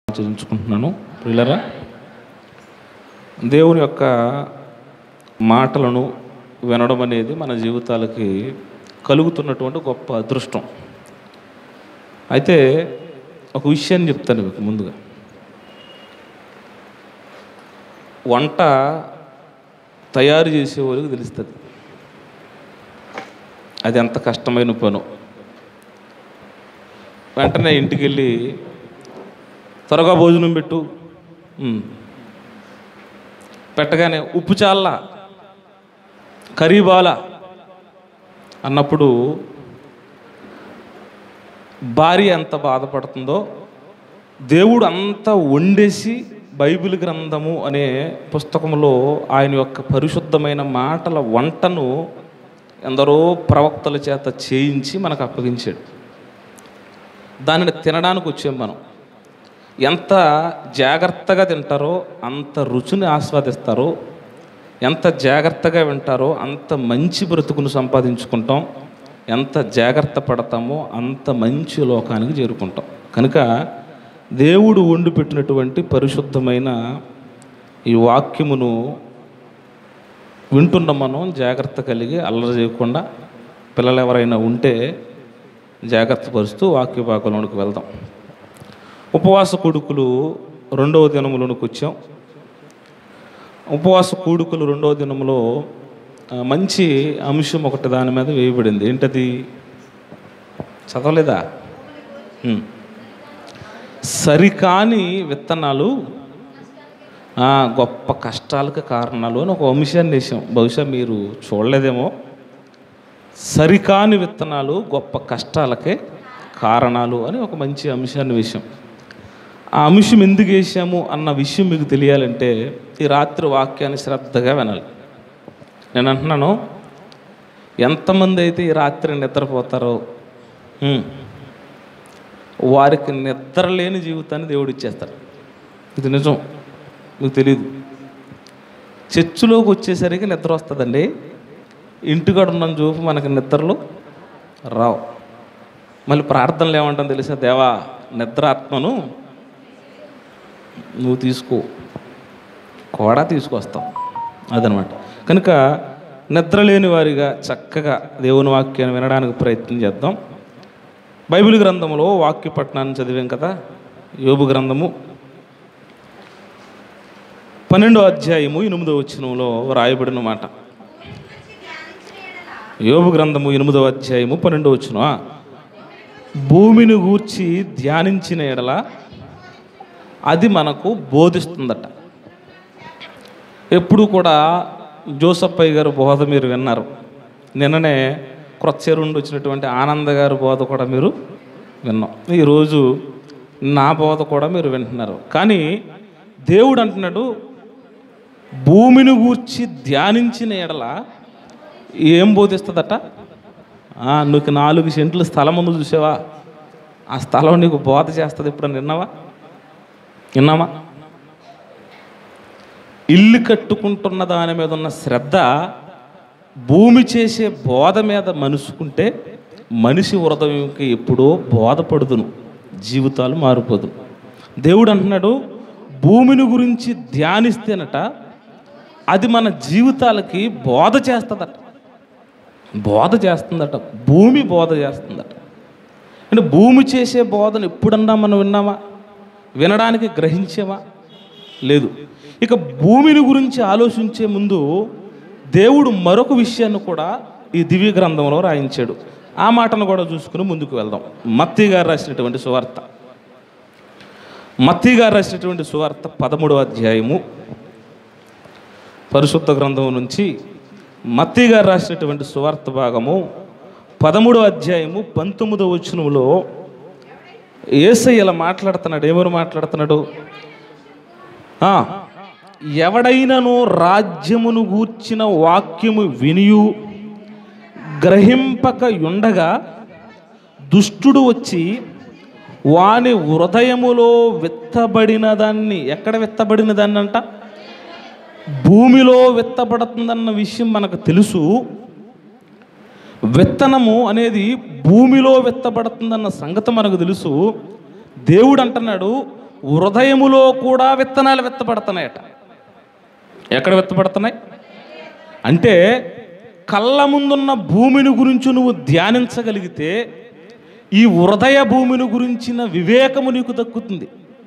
ఆచరించుకుంటున్నాను పిల్లరా దేవుని యొక్క మాటలను వినడం అనేది మన జీవితాలకి కలుగుతున్నటువంటి గొప్ప అదృష్టం అయితే ఒక విషయాన్ని చెప్తాను మీకు ముందుగా వంట తయారు చేసే వాళ్ళకి తెలుస్తుంది అది ఎంత కష్టమైన పను వెంటనే ఇంటికి వెళ్ళి త్వరగా భోజనం పెట్టు ఉమ్. పెట్టగానే ఉప్పు చాలా కర్రీ బాలా అన్నప్పుడు భార్య ఎంత బాధపడుతుందో దేవుడు అంతా వండేసి బైబిల్ గ్రంథము అనే పుస్తకంలో ఆయన యొక్క పరిశుద్ధమైన మాటల వంటను ఎందరో ప్రవక్తల చేత చేయించి మనకు అప్పగించాడు దానిని తినడానికి వచ్చాం మనం ఎంత జాగ్రత్తగా తింటారో అంత రుచిని ఆస్వాదిస్తారో ఎంత జాగ్రత్తగా వింటారో అంత మంచి బ్రతుకును సంపాదించుకుంటాం ఎంత జాగ్రత్త పడతామో అంత మంచి లోకానికి చేరుకుంటాం కనుక దేవుడు వండి పెట్టినటువంటి పరిశుద్ధమైన ఈ వాక్యమును వింటున్న మనం జాగ్రత్త కలిగి అల్లరి చేయకుండా పిల్లలు ఎవరైనా ఉంటే జాగ్రత్త పరుస్తూ వాక్య భాగంలోనికి వెళ్దాం ఉపవాస కొడుకులు రెండవ దినములోనికి వచ్చాం ఉపవాస కూడుకులు రెండవ దినంలో ఆ, మంచి అంశం ఒకటి దాని మీద వేయబడింది ఏంటది చదవలేదా ఉమ్. సరికాని విత్తనాలు ఆ, గొప్ప కష్టాలకు కారణాలు అని ఒక అంశాన్ని వేసాం బహుశా మీరు చూడలేదేమో సరికాని విత్తనాలు గొప్ప కష్టాలకే కారణాలు అని ఒక మంచి అంశాన్ని వేసాం ఆ అంశం ఎందుకు వేసాము అన్న విషయం మీకు తెలియాలంటే ఈ రాత్రి వాక్యాన్ని శ్రద్ధగా వినాలి నేను అంటున్నాను ఎంతమంది అయితే ఈ రాత్రి నిద్రపోతారో హ్మ్, వారికి నిద్ర లేని జీవితాన్ని దేవుడు ఇచ్చేస్తాడు ఇది నిజం మీకు తెలియదు చర్చిలోకి వచ్చేసరికి నిద్ర వస్తుందండి ఇంటికాడ ఉన్న చూపు మనకి నిద్రలు రావు మళ్ళీ ప్రార్థనలు ఏమంటాం తెలుసా దేవా నిద్రాత్మను నువ్వు తీసుకో కూడా తీసుకొస్తావు అదనమాట కనుక నిద్ర లేని వారిగా చక్కగా దేవుని వాక్యాన్ని వినడానికి ప్రయత్నం చేద్దాం బైబిల్ గ్రంథంలో వాక్య పట్టణాన్ని చదివాం కదా యోబు గ్రంథము పన్నెండో అధ్యాయము ఎనిమిదో వచనంలో రాయబడిన మాట యోబు గ్రంథము ఎనిమిదో అధ్యాయము పన్నెండో వచనం భూమిని గూర్చి ధ్యానించిన ఎడల అది మనకు బోధిస్తుందట ఎప్పుడు కూడా జోసప్పయ్య గారు బోధ మీరు విన్నారు నిన్ననే క్రొత్త నుండి వచ్చినటువంటి ఆనంద గారి బోధ కూడా మీరు విన్నాం ఈరోజు నా బోధ కూడా మీరు వింటున్నారు కానీ దేవుడు అంటున్నాడు భూమిని గూర్చి ధ్యానించిన ఎడల ఏం బోధిస్తుందట ఆ, నీకు నాలుగు సెంట్లు స్థలం ఉంది చూసావా ఆ స్థలం నీకు బోధ చేస్తుంది ఇప్పుడు విన్నావా విన్నామా ఇల్లు కట్టుకుంటున్న దాని మీద ఉన్న శ్రద్ధ భూమి చేసే బోధ మీద మనుసుకుంటే మనిషి హృదయంకి ఎప్పుడో బోధపడుదును జీవితాలు మారిపోదును దేవుడు అంటున్నాడు భూమిని గురించి ధ్యానిస్తేనట అది మన జీవితాలకి బోధ చేస్తుందట బోధ చేస్తుందట భూమి బోధ చేస్తుందట అంటే భూమి చేసే బోధను ఎప్పుడన్నా మనం విన్నామా వినడానికి గ్రహించామా లేదు ఇక భూమిని గురించి ఆలోచించే ముందు దేవుడు మరొక విషయాన్ని కూడా ఈ దివ్య గ్రంథంలో రాయించాడు ఆ మాటను కూడా చూసుకుని ముందుకు వెళ్దాం మత్తి గారు రాసినటువంటి సువార్త మత్తి గారు రాసినటువంటి సువార్త పదమూడవ అధ్యాయము పరిశుద్ధ గ్రంథం నుంచి మత్తి గారు రాసినటువంటి సువార్త భాగము పదమూడవ అధ్యాయము పంతొమ్మిదవ వచనంలో ఏసయ్య ఇలా మాట్లాడుతున్నాడు ఏమని మాట్లాడుతున్నాడు ఆ, ఎవడైనను రాజ్యమును గూర్చిన వాక్యము వినియు గ్రహింపక ఉండగా దుష్టుడు వచ్చి వాని హృదయములో విత్తబడిన దాన్ని ఎక్కడ విత్తబడిన దాన్ని అంట భూమిలో విత్తబడుతుందన్న విషయం మనకు తెలుసు విత్తనము అనేది భూమిలో విత్తబడుతుందన్న సంగతి మనకు తెలుసు దేవుడు అంటున్నాడు హృదయములో కూడా విత్తనాలు విత్తబడుతున్నాయట ఎక్కడ విత్తబడుతున్నాయి అంటే కళ్ళ ముందున్న భూమిని గురించి నువ్వు ధ్యానించగలిగితే ఈ హృదయ భూమిని గురించిన వివేకము నీకు దక్కుతుంది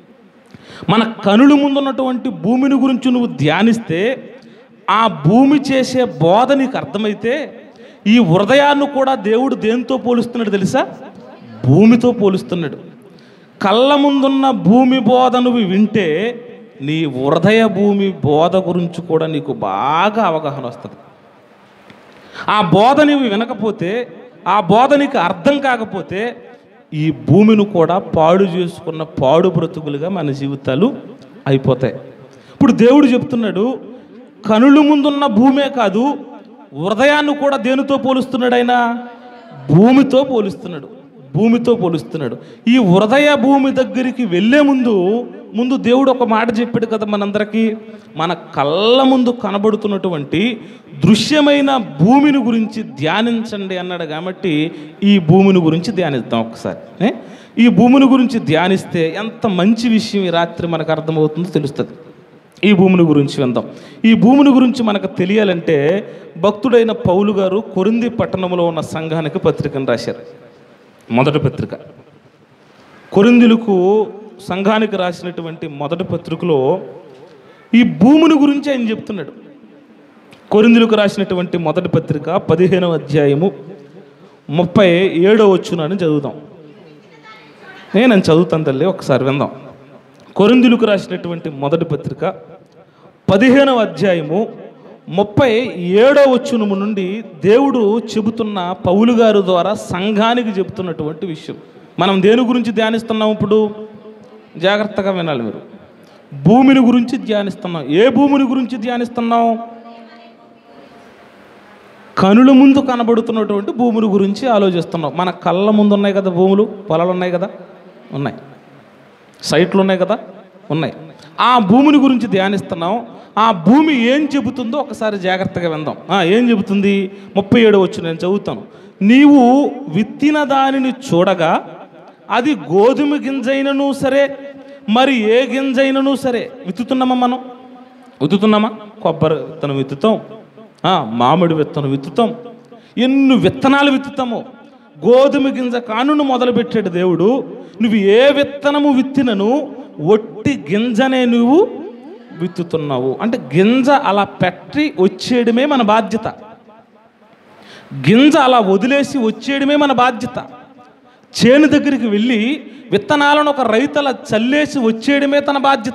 మన కనుల ముందున్నటువంటి భూమిని గురించి నువ్వు ధ్యానిస్తే ఆ భూమి చేసే బోధ నీకు అర్థమైతే ఈ హృదయాన్ని కూడా దేవుడు దేంతో పోలుస్తున్నాడు తెలుసా భూమితో పోలుస్తున్నాడు కళ్ళ ముందున్న భూమి బోధ నువ్వు వింటే నీ హృదయ భూమి బోధ గురించి కూడా నీకు బాగా అవగాహన వస్తుంది ఆ బోధ నీవు వినకపోతే ఆ బోధ నీకు అర్థం కాకపోతే ఈ భూమిని కూడా పాడు చేసుకున్న పాడు బ్రతుకులుగా మన జీవితాలు అయిపోతాయి ఇప్పుడు దేవుడు చెప్తున్నాడు కనుల ముందున్న భూమే కాదు హృదయాన్ని కూడా దేనితో పోలుస్తున్నాడు ఆయన భూమితో పోలుస్తున్నాడు భూమితో పోలుస్తున్నాడు ఈ హృదయ భూమి దగ్గరికి వెళ్ళే ముందు ముందు దేవుడు ఒక మాట చెప్పాడు కదా మనందరికీ మన కళ్ళ ముందు కనబడుతున్నటువంటి దృశ్యమైన భూమిని గురించి ధ్యానించండి అన్నాడు కాబట్టి ఈ భూమిని గురించి ధ్యానిద్దాం ఒకసారి ఏ? ఈ భూమిని గురించి ధ్యానిస్తే ఎంత మంచి విషయం ఈ రాత్రి మనకు అర్థమవుతుందో తెలుస్తుంది ఈ భూమిని గురించి విందాం ఈ భూమిని గురించి మనకు తెలియాలంటే భక్తుడైన పౌలు గారు కొరింది పట్టణంలో ఉన్న సంఘానికి పత్రికను రాశారు మొదటి పత్రిక కొరిందులకు సంఘానికి రాసినటువంటి మొదటి పత్రికలో ఈ భూమిని గురించి ఆయన చెప్తున్నాడు కొరిందులకు రాసినటువంటి మొదటి పత్రిక పదిహేనవ అధ్యాయము ముప్పై ఏడో వచ్చునని చదువుదాం నేను చదువుతాను తల్లి ఒకసారి విందాం కొరిందులకు రాసినటువంటి మొదటి పత్రిక పదిహేనవ అధ్యాయము ముప్పై ఏడో వచ్చునము నుండి దేవుడు చెబుతున్న పౌలు గారు ద్వారా సంఘానికి చెబుతున్నటువంటి విషయం మనం దేని గురించి ధ్యానిస్తున్నాం ఇప్పుడు జాగ్రత్తగా వినాలి మీరు భూమిని గురించి ధ్యానిస్తున్నాం ఏ భూమిని గురించి ధ్యానిస్తున్నాం కనుల ముందు కనబడుతున్నటువంటి భూముల గురించి ఆలోచిస్తున్నాం మన కళ్ళ ముందు ఉన్నాయి కదా భూములు పొలాలు ఉన్నాయి కదా ఉన్నాయి సైట్లు ఉన్నాయి కదా ఉన్నాయి ఆ భూమిని గురించి ధ్యానిస్తున్నాం ఆ భూమి ఏం చెబుతుందో ఒకసారి జాగ్రత్తగా విందాం ఆ, ఏం చెబుతుంది ముప్పై ఏడు వచ్చి నేను చదువుతాను నీవు విత్తిన దానిని చూడగా అది గోధుమ గింజైనను సరే మరి ఏ గింజైనను సరే విత్తుతున్నామా మనం విత్తుతున్నామా కొబ్బరి విత్తనం విత్తుతాం ఆ, మామిడి విత్తనం విత్తుతాం ఎన్ని విత్తనాలు విత్తుతామో గోధుమ గింజ కానును మొదలుపెట్టాడు దేవుడు నువ్వు ఏ విత్తనము విత్తినను ఒట్టి గింజనే నువ్వు విత్తుతున్నావు అంటే గింజ అలా పెట్టి వచ్చేయడమే మన బాధ్యత గింజ అలా వదిలేసి వచ్చేయడమే మన బాధ్యత చేను దగ్గరికి వెళ్ళి విత్తనాలను ఒక రైతుల చల్లేసి వచ్చేయడమే తన బాధ్యత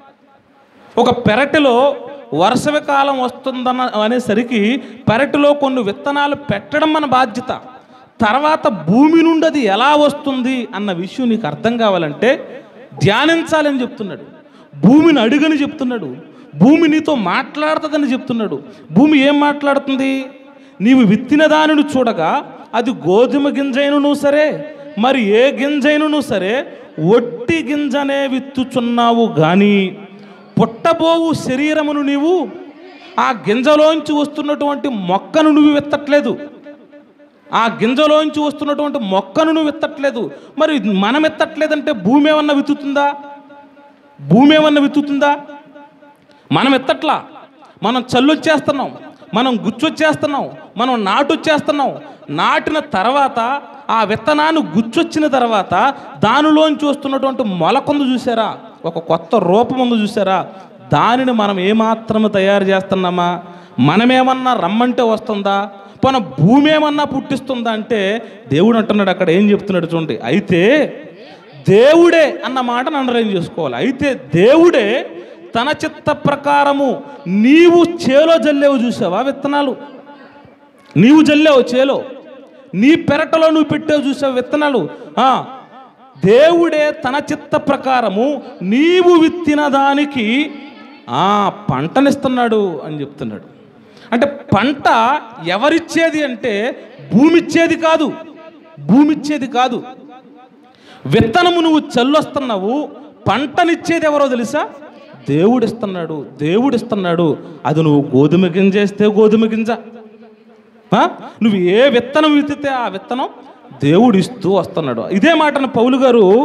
ఒక పెరటిలో వర్షవ కాలం వస్తుందన్న అనేసరికి పెరటిలో కొన్ని విత్తనాలు పెట్టడం మన బాధ్యత తర్వాత భూమి నుండి అది ఎలా వస్తుంది అన్న విషయం నీకు అర్థం కావాలంటే ధ్యానించాలని చెప్తున్నాడు భూమిని అడుగని చెప్తున్నాడు భూమి నీతో మాట్లాడుతుందని చెప్తున్నాడు భూమి ఏం మాట్లాడుతుంది నీవు విత్తిన దానిని చూడగా అది గోధుమ గింజైనను సరే మరి ఏ గింజైనను సరే ఒట్టి గింజనే విత్తుచున్నావు కానీ పుట్టబోవు శరీరమును నీవు ఆ గింజలోంచి వస్తున్నటువంటి మొక్కను నువ్వు విత్తట్లేదు ఆ గింజలోంచి వస్తున్నటువంటి మొక్కను నువ్వు విత్తట్లేదు మరి మనం ఎత్తట్లేదంటే భూమి ఏమన్నా విత్తుతుందా భూమి ఏమన్నా విత్తుతుందా మనం ఎత్తట్లా మనం చల్లొచ్చేస్తున్నాం మనం గుచ్చొచ్చేస్తున్నాం మనం నాటొచ్చేస్తున్నాం నాటిన తర్వాత ఆ విత్తనాన్ని గుచ్చొచ్చిన తర్వాత దానిలోంచి వస్తున్నటువంటి మొలకొందు చూసారా ఒక కొత్త రూపం ఉంది చూసారా దానిని మనం ఏమాత్రము తయారు చేస్తున్నామా మనమేమన్నా రమ్మంటే వస్తుందా పోన భూమి ఏమన్నా పుట్టిస్తుందా అంటే దేవుడు అంటున్నాడు అక్కడ ఏం చెప్తున్నాడు చూడండి అయితే దేవుడే అన్న మాటను అండర్లైన్ చేసుకోవాలి అయితే దేవుడే తన చిత్త ప్రకారము నీవు చేలో జల్లేవు చూసావా విత్తనాలు నీవు జల్లేవు చేలో నీ పెరటలో నువ్వు పెట్టావు చూసావు విత్తనాలు ఆ, దేవుడే తన చిత్త ప్రకారము నీవు విత్తిన దానికి ఆ పంటనిస్తున్నాడు అని చెప్తున్నాడు అంటే పంట ఎవరిచ్చేది అంటే భూమి ఇచ్చేది కాదు భూమి ఇచ్చేది కాదు విత్తనము నువ్వు చల్లొస్తున్నావు పంటనిచ్చేది ఎవరో తెలుసా దేవుడిస్తున్నాడు దేవుడిస్తున్నాడు అది నువ్వు గోధుమ గింజ వేస్తే గోధుమ గింజ ఆ? నువ్వు ఏ విత్తనం విత్తితే ఆ విత్తనం దేవుడు ఇస్తూ వస్తున్నాడు ఇదే మాటను పౌలు గారు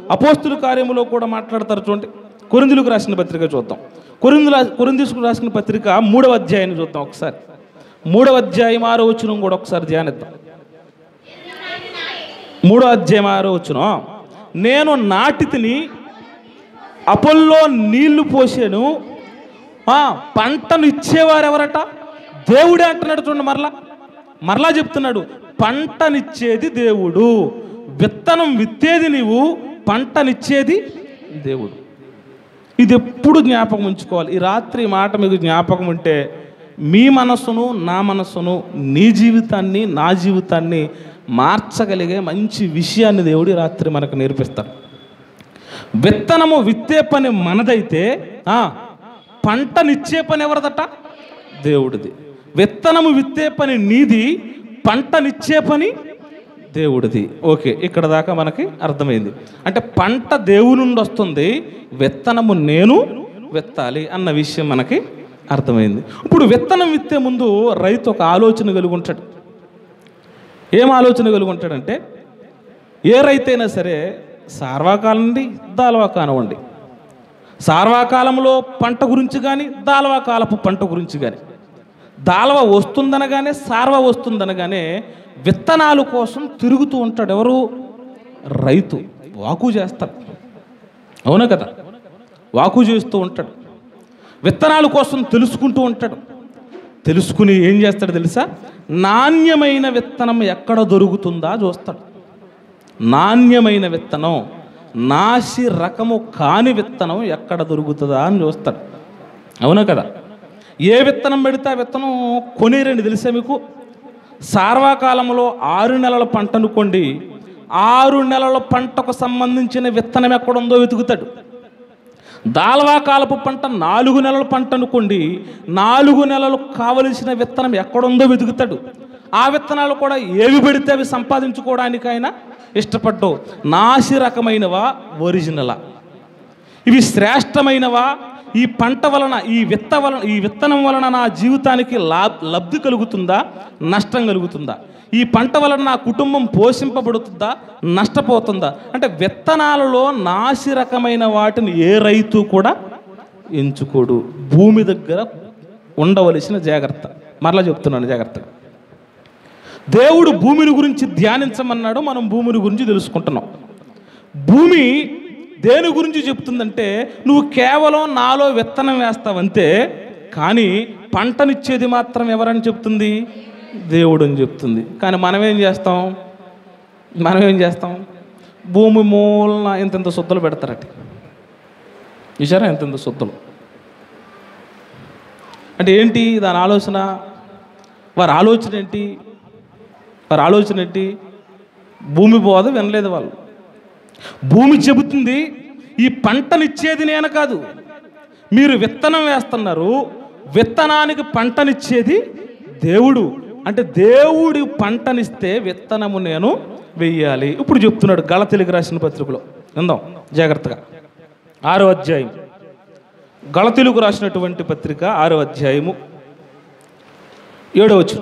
అపోస్తుల కార్యములో కూడా మాట్లాడతారు చూడండి కొరిందులకు రాసిన పత్రిక చూద్దాం కొరిందుల కొరిందులకు రాసిన పత్రిక మూడవ అధ్యాయాన్ని చూద్దాం ఒకసారి మూడవ అధ్యాయం ఆరో వచనం కూడా ఒకసారి ధ్యానిద్దాం మూడో అధ్యాయం ఆరో వచనం నేను నాటితిని అపోల్లో నీళ్లు పోసాను ఆ, పంటను ఇచ్చేవారు ఎవరట దేవుడే అంటున్నాడు చూడండి మరలా మరలా చెప్తున్నాడు పంటనిచ్చేది దేవుడు విత్తనం విత్తేది నీవు పంటనిచ్చేది దేవుడు ఇది ఎప్పుడు జ్ఞాపకం ఉంచుకోవాలి ఈ రాత్రి ఈ మాట మీకు జ్ఞాపకం ఉంటే మీ మనస్సును నా మనస్సును నీ జీవితాన్ని నా జీవితాన్ని మార్చగలిగే మంచి విషయాన్ని దేవుడు ఈ రాత్రి మనకు నేర్పిస్తాడు విత్తనము విత్తే పని మనదైతే ఆ, పంటనిచ్చే పని ఎవరిదట దేవుడిది విత్తనము విత్తే పని నీది పంటనిచ్చే పని దేవుడిది ఓకే ఇక్కడ దాకా మనకి అర్థమైంది అంటే పంట దేవుని నుండి వస్తుంది విత్తనము నేను విత్తాలి అన్న విషయం మనకి అర్థమైంది ఇప్పుడు విత్తనం విత్తే ముందు రైతు ఒక ఆలోచన కలిగి ఉంటాడు ఏం ఆలోచన కలిగి ఉంటాడంటే ఏ రైతైనా సరే సార్వాకాలం నుండి దాల్వా కానివ్వండి సార్వాకాలంలో పంట గురించి కానీ దాల్వా కాలపు పంట గురించి కానీ దాల్వ వస్తుందనగానే సార్వ వస్తుందనగానే విత్తనాల కోసం తిరుగుతూ ఉంటాడు ఎవరు రైతు వాకు చేస్తాడు అవునా కదా వాకు చేస్తూ ఉంటాడు విత్తనాల కోసం తెలుసుకుంటూ ఉంటాడు తెలుసుకుని ఏం చేస్తాడు తెలుసా నాణ్యమైన విత్తనం ఎక్కడ దొరుకుతుందా చూస్తాడు నాణ్యమైన విత్తనం నాసి రకము కాని విత్తనం ఎక్కడ దొరుకుతుందా అని చూస్తాడు అవునా కదా ఏ విత్తనం పెడితే ఆ విత్తనం కొనేరండి తెలుసా మీకు సార్వాకాలంలో ఆరు నెలల పంట అనుకోండి ఆరు నెలల పంటకు సంబంధించిన విత్తనం ఎక్కడుందో వెతుకుతాడు దాల్వా కాలపు పంట నాలుగు నెలల పంట అనుకోండి నాలుగు నెలలు కావలసిన విత్తనం ఎక్కడుందో వెతుకుతాడు ఆ విత్తనాలు కూడా ఏవి పెడితే అవి సంపాదించుకోవడానికైనా ఇష్టపడ్డావు నాసి రకమైనవా ఒరిజినలా ఇవి శ్రేష్టమైనవా ఈ పంట వలన ఈ విత్త వలన ఈ విత్తనం వలన నా జీవితానికి లా లబ్ధి కలుగుతుందా నష్టం కలుగుతుందా ఈ పంట వలన నా కుటుంబం పోషింపబడుతుందా నష్టపోతుందా అంటే విత్తనాలలో నాసి రకమైన వాటిని ఏ రైతు కూడా ఎంచుకోడు భూమి దగ్గర ఉండవలసిన జాగ్రత్త మరలా చెప్తున్నాను జాగ్రత్త దేవుడు భూమిని గురించి ధ్యానించమన్నాడు మనం భూమిని గురించి తెలుసుకుంటున్నాం భూమి దేని గురించి చెప్తుందంటే నువ్వు కేవలం నాలో విత్తనం వేస్తావంతే కానీ పంటనిచ్చేది మాత్రం ఎవరని చెప్తుంది దేవుడు అని చెప్తుంది కానీ మనం ఏం చేస్తాం మనం ఏం చేస్తాం భూమి మూలన ఇంతంత సుద్దలు పెడతారట చూసారా ఇంతంత సుద్దలు అంటే ఏంటి దాని ఆలోచన వారి ఆలోచన ఏంటి వారి ఆలోచన ఏంటి భూమి బోధ వినలేదు వాళ్ళు భూమి చెబుతుంది ఈ పంటనిచ్చేది నేను కాదు మీరు విత్తనం వేస్తున్నారు విత్తనానికి పంటనిచ్చేది దేవుడు అంటే దేవుడి పంటనిస్తే విత్తనము నేను వెయ్యాలి ఇప్పుడు చెప్తున్నాడు గళ తెలుగు రాసిన పత్రికలో విందాం జాగ్రత్తగా ఆరో అధ్యాయం గళ తెలుగు రాసినటువంటి పత్రిక ఆరో అధ్యాయము ఏడవచ్చు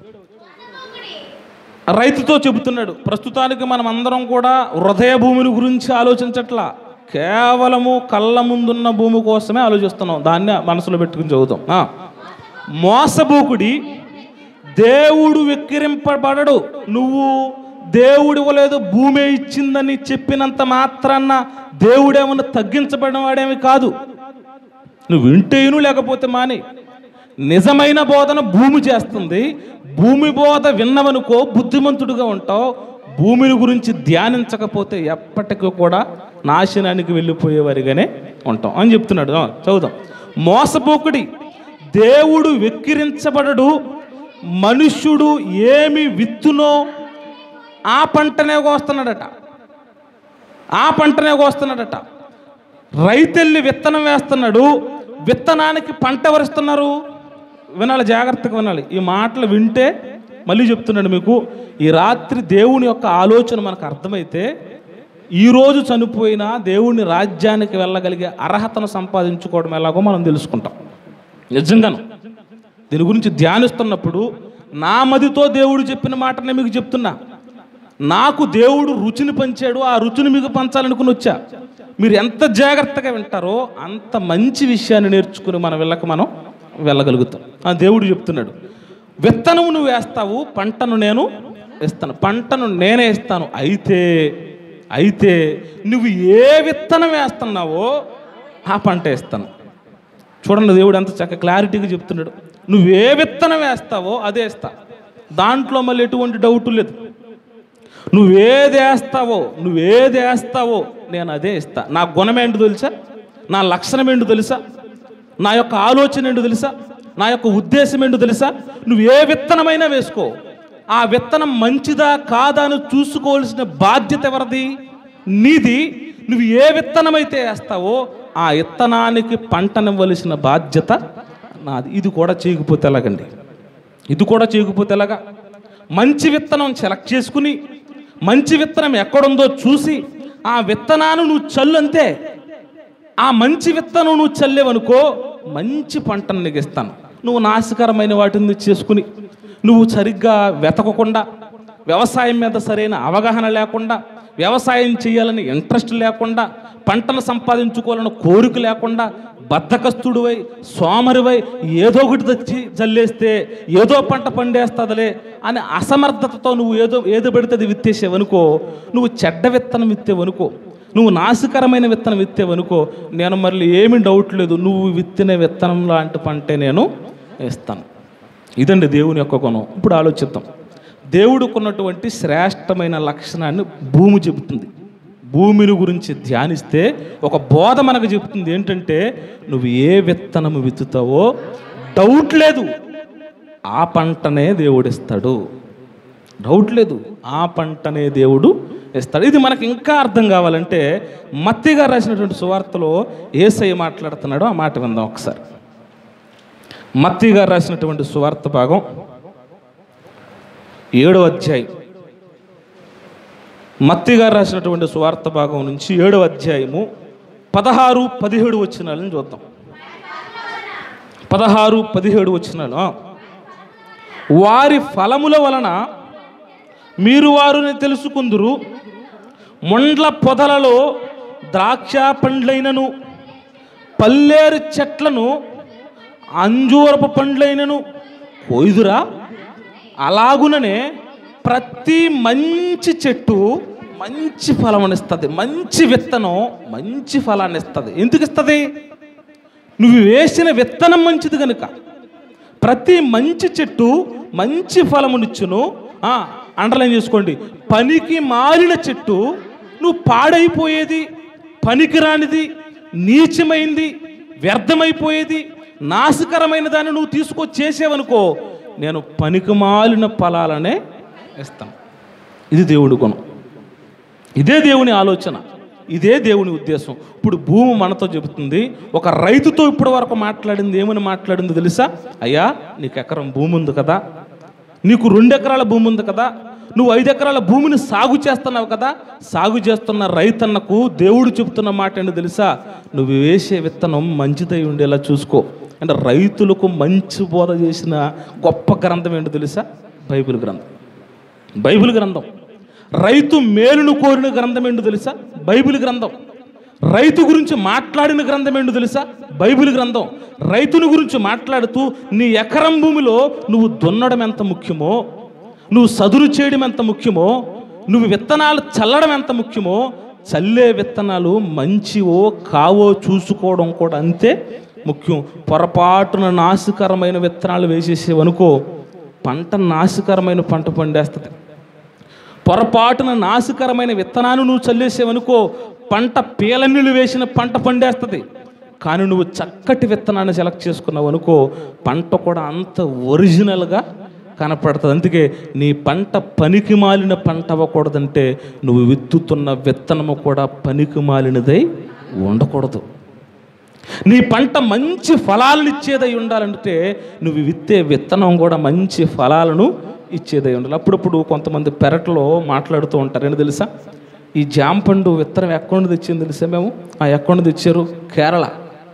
రైతుతో చెబుతున్నాడు ప్రస్తుతానికి మనం అందరం కూడా హృదయ భూమిని గురించి ఆలోచించట్లా కేవలము కళ్ళ ముందున్న భూమి కోసమే ఆలోచిస్తున్నాం దాన్ని మనసులో పెట్టుకుని చదువుతాం ఆ. మోసబూకుడి దేవుడు వెక్కిరింపబడడు నువ్వు దేవుడు ఇవ్వలేదు భూమే ఇచ్చిందని చెప్పినంత మాత్రాన్న దేవుడేమన్నా తగ్గించబడిన వాడేమి కాదు నువ్వు వింటేను లేకపోతే మాని నిజమైన బోధన భూమి చేస్తుంది భూమి బోధ విన్నవనుకో బుద్ధిమంతుడుగా ఉంటావు భూమిని గురించి ధ్యానించకపోతే ఎప్పటికీ కూడా నాశనానికి వెళ్ళిపోయేవారిగానే ఉంటాం అని చెప్తున్నాడు ఆ, చదువుదాం మోసపోకుడి దేవుడు వెక్కిరించబడడు మనుష్యుడు ఏమి విత్తునో ఆ పంటనే కోస్తున్నాడట ఆ పంటనే కోస్తున్నాడట రైతెల్లి విత్తనం వేస్తున్నాడు విత్తనానికి పంట ఎవరిస్తున్నారు వినాలి జాగ్రత్తగా వినాలి ఈ మాటలు వింటే మళ్ళీ చెప్తున్నాడు మీకు ఈ రాత్రి దేవుని యొక్క ఆలోచన మనకు అర్థమైతే ఈరోజు చనిపోయినా దేవుని రాజ్యానికి వెళ్ళగలిగే అర్హతను సంపాదించుకోవడం ఎలాగో మనం తెలుసుకుంటాం నిజంగాను దీని గురించి ధ్యానిస్తున్నప్పుడు నా మదితో దేవుడు చెప్పిన మాటనే మీకు చెప్తున్నా నాకు దేవుడు రుచిని పంచాడు ఆ రుచిని మీకు పంచాలనుకుని వచ్చా మీరు ఎంత జాగ్రత్తగా వింటారో అంత మంచి విషయాన్ని నేర్చుకుని మన వెళ్ళక మనం వెళ్ళగలుగుతాం ఆ దేవుడు చెప్తున్నాడు విత్తనము నువ్వు వేస్తావు పంటను నేను ఇస్తాను పంటను నేనే ఇస్తాను అయితే అయితే నువ్వు ఏ విత్తనం వేస్తున్నావో ఆ పంట ఇస్తాను చూడండి దేవుడు ఎంత చక్క క్లారిటీగా చెప్తున్నాడు నువ్వు ఏ విత్తనం వేస్తావో అదే వేస్తా దాంట్లో మళ్ళీ ఎటువంటి డౌట్ లేదు నువ్వేది వేస్తావో నువ్వేది వేస్తావో నేను అదే ఇస్తా నా గుణం ఏంటో తెలుసా నా లక్షణం ఏంటో తెలుసా నా యొక్క ఆలోచన ఏంటో తెలుసా నా యొక్క ఉద్దేశం ఏంటో తెలుసా నువ్వు ఏ విత్తనమైనా వేసుకో ఆ విత్తనం మంచిదా కాదా అని చూసుకోవాల్సిన బాధ్యత ఎవరిది నీది నువ్వు ఏ విత్తనమైతే వేస్తావో ఆ విత్తనానికి పంటనివ్వలసిన బాధ్యత నాది ఇది కూడా చేయకపోతే ఎలాగండి ఇది కూడా చేయకపోతే ఎలాగా మంచి విత్తనం సెలెక్ట్ చేసుకుని మంచి విత్తనం ఎక్కడుందో చూసి ఆ విత్తనాన్ని నువ్వు చల్లు అంతే ఆ మంచి విత్తనం నువ్వు చల్లేవనుకో మంచి పంటను నీకు ఇస్తాను నువ్వు నాశకరమైన వాటిని చేసుకుని నువ్వు సరిగ్గా వెతకకుండా వ్యవసాయం మీద సరైన అవగాహన లేకుండా వ్యవసాయం చేయాలని ఇంట్రెస్ట్ లేకుండా పంటను సంపాదించుకోవాలని కోరిక లేకుండా బద్ధకస్తుడివై సోమరివై ఏదో ఒకటి తెచ్చి జల్లేస్తే ఏదో పంట పండేస్తుందిలే అని అసమర్థతతో నువ్వు ఏదో ఏదో పెడితే అది విత్తేసేవనుకో నువ్వు చెడ్డ విత్తనం విత్తేవనుకో నువ్వు నాశకరమైన విత్తనం విత్తేవనుకో నేను మళ్ళీ ఏమీ డౌట్ లేదు నువ్వు విత్తిన విత్తనం లాంటి పంటే నేను ఇస్తాను ఇదండి దేవుని యొక్క గుణం ఇప్పుడు ఆలోచిద్దాం దేవుడుకున్నటువంటి శ్రేష్టమైన లక్షణాన్ని భూమి చెబుతుంది భూమిని గురించి ధ్యానిస్తే ఒక బోధ మనకు చెప్తుంది ఏంటంటే నువ్వు ఏ విత్తనము విత్తుతావో డౌట్ లేదు ఆ పంటనే దేవుడిస్తాడు డౌట్ లేదు ఆ పంటనే దేవుడు ఇస్తాడు ఇది మనకి ఇంకా అర్థం కావాలంటే మత్తిగా రాసినటువంటి సువార్తలో ఏసయ్య మాట్లాడుతున్నాడో ఆ మాట విందాం ఒకసారి మత్తి గారు రాసినటువంటి సువార్త భాగం ఏడో అధ్యాయం మత్తి గారు రాసినటువంటి సువార్త భాగం నుంచి ఏడో అధ్యాయము పదహారు పదిహేడు వచ్చినాలని చూద్దాం పదహారు పదిహేడు వచ్చినాలు ఆ. వారి ఫలముల వలన మీరు వారిని తెలుసుకుందురు ముండ్ల పొదలలో ద్రాక్ష పండ్లైనను పల్లేరు చెట్లను అంజూరపు పండ్లైనను కొయ్దురా అలాగుననే ప్రతి మంచి చెట్టు మంచి ఫలమునిస్తుంది మంచి విత్తనం మంచి ఫలాన్ని ఇస్తుంది ఎందుకు ఇస్తుంది నువ్వు వేసిన విత్తనం మంచిది కనుక ప్రతి మంచి చెట్టు మంచి ఫలమునిచ్చును ఆ, అండర్లైన్ చేసుకోండి పనికి మారిన చెట్టు నువ్వు పాడైపోయేది పనికిరానిది నీచమైంది వ్యర్థమైపోయేది నాశకరమైన దాన్ని నువ్వు తీసుకొచ్చి చేసేవనుకో నేను పనికి మాలిన ఫలాలనే ఇస్తాను ఇది దేవుడి గుణం ఇదే దేవుని ఆలోచన ఇదే దేవుని ఉద్దేశం ఇప్పుడు భూమి మనతో చెబుతుంది ఒక రైతుతో ఇప్పటి వరకు మాట్లాడింది ఏమని మాట్లాడింది తెలుసా అయ్యా నీకు ఎకరం భూమి ఉంది కదా నీకు రెండు ఎకరాల భూమి ఉంది కదా నువ్వు ఐదు ఎకరాల భూమిని సాగు చేస్తున్నావు కదా సాగు చేస్తున్న రైతన్నకు దేవుడు చెబుతున్న మాట ఏంటో తెలుసా నువ్వు వేసే విత్తనం మంచిదై ఉండేలా చూసుకో అంటే రైతులకు మంచి బోధ చేసిన గొప్ప గ్రంథం ఏంటో తెలుసా బైబిల్ గ్రంథం బైబిల్ గ్రంథం రైతు మేలును కోరిన గ్రంథం ఏంటో తెలుసా బైబిల్ గ్రంథం రైతు గురించి మాట్లాడిన గ్రంథం ఏంటో తెలుసా బైబిల్ గ్రంథం రైతుని గురించి మాట్లాడుతూ నీ ఎకరం భూమిలో నువ్వు దున్నడం ఎంత ముఖ్యమో నువ్వు సదురు చేయడం ఎంత ముఖ్యమో నువ్వు విత్తనాలు చల్లడం ఎంత ముఖ్యమో చల్లే విత్తనాలు మంచివో కావో చూసుకోవడం కూడా అంతే ముఖ్యం పొరపాటున నాశకరమైన విత్తనాలు వేసేసేవనుకో పంట నాశకరమైన పంట పండేస్తుంది పొరపాటున నాశకరమైన విత్తనాన్ని నువ్వు చల్లేసావనుకో పంట పీలన్నీళ్ళు వేసిన పంట పండేస్తుంది కానీ నువ్వు చక్కటి విత్తనాన్ని సెలెక్ట్ చేసుకున్నావు అనుకో పంట కూడా అంత ఒరిజినల్గా కనపడుతుంది అందుకే నీ పంట పనికి మాలిన పంట అవ్వకూడదంటే నువ్వు విత్తుతున్న విత్తనము కూడా పనికి మాలినదై ఉండకూడదు నీ పంట మంచి ఫలాలను ఇచ్చేదై ఉండాలంటే నువ్వు విత్తే విత్తనం కూడా మంచి ఫలాలను ఇచ్చేదై ఉండాలి అప్పుడప్పుడు కొంతమంది పెరట్లో మాట్లాడుతూ ఉంటారు ఏంటి తెలుసా ఈ జామ పండు విత్తనం ఎక్కడి నుండి తెచ్చింది తెలుసా మేము ఆ ఎక్కడి నుండి తెచ్చారు కేరళ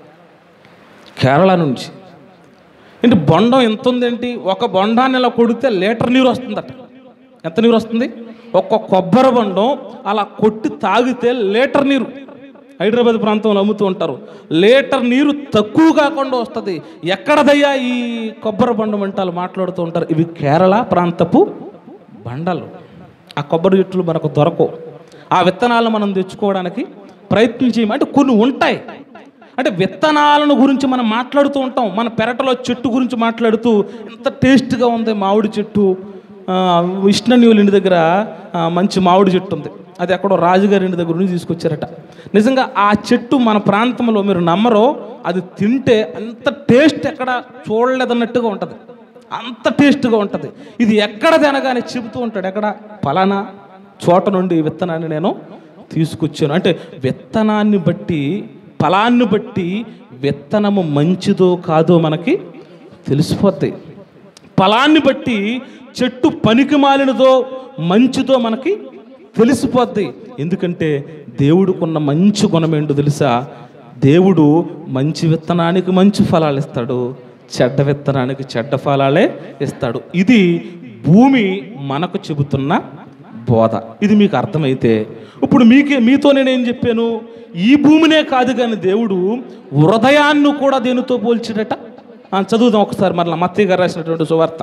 కేరళ నుంచి ఏంటి బొండం ఎంత ఉందేంటి ఒక బొండాన్ని ఇలా కొడితే లీటర్ నీరు వస్తుందట ఎంత నీరు వస్తుంది ఒక్క కొబ్బరి బండం అలా కొట్టి తాగితే లీటర్ నీరు హైదరాబాద్ ప్రాంతంలో అమ్ముతూ ఉంటారు లీటర్ నీరు తక్కువ కాకుండా వస్తుంది ఎక్కడదయ్యా ఈ కొబ్బరి బండం అంటే వాళ్ళు మాట్లాడుతూ ఉంటారు ఇవి కేరళ ప్రాంతపు బండలు ఆ కొబ్బరి చెట్లు మనకు దొరకవు ఆ విత్తనాలను మనం తెచ్చుకోవడానికి ప్రయత్నం చేయము అంటే కొన్ని ఉంటాయి అంటే విత్తనాలను గురించి మనం మాట్లాడుతూ ఉంటాం మన పెరటలో చెట్టు గురించి మాట్లాడుతూ ఎంత టేస్ట్గా ఉంది మామిడి చెట్టు ఆ, విష్ణునివుల ఇంటి దగ్గర ఆ, మంచి మామిడి చెట్టు ఉంది అది ఎక్కడో రాజుగారి ఇంటి దగ్గర నుంచి తీసుకొచ్చారట నిజంగా ఆ చెట్టు మన ప్రాంతంలో మీరు నమ్మరో అది తింటే అంత టేస్ట్ ఎక్కడ చూడలేదన్నట్టుగా ఉంటుంది అంత టేస్ట్గా ఉంటుంది ఇది ఎక్కడ తినగానే చెబుతూ ఉంటాడు ఎక్కడ పలానా చోట నుండి ఈ విత్తనాన్ని నేను తీసుకొచ్చాను అంటే విత్తనాన్ని బట్టి ఫలాన్ని బట్టి విత్తనము మంచిదో కాదో మనకి తెలిసిపోద్ది ఫలాన్ని బట్టి చెట్టు పనికి మాలినదో మంచిదో మనకి తెలిసిపోద్ది ఎందుకంటే దేవుడికున్న మంచి గుణం ఏంటో తెలుసా దేవుడు మంచి విత్తనానికి మంచి ఫలాలు ఇస్తాడు చెడ్డ విత్తనానికి చెడ్డ ఫలాలే ఇస్తాడు ఇది భూమి మనకు చెబుతున్న బోధ ఇది మీకు అర్థమైతే ఇప్పుడు మీకే మీతో నేనేం చెప్పాను ఈ భూమినే కాదు కానీ దేవుడు హృదయాన్ని కూడా దేనితో పోల్చాడట ఆ, చదువుదాం ఒకసారి మరలా మత్తయ్య గారు రాసినటువంటి సువార్త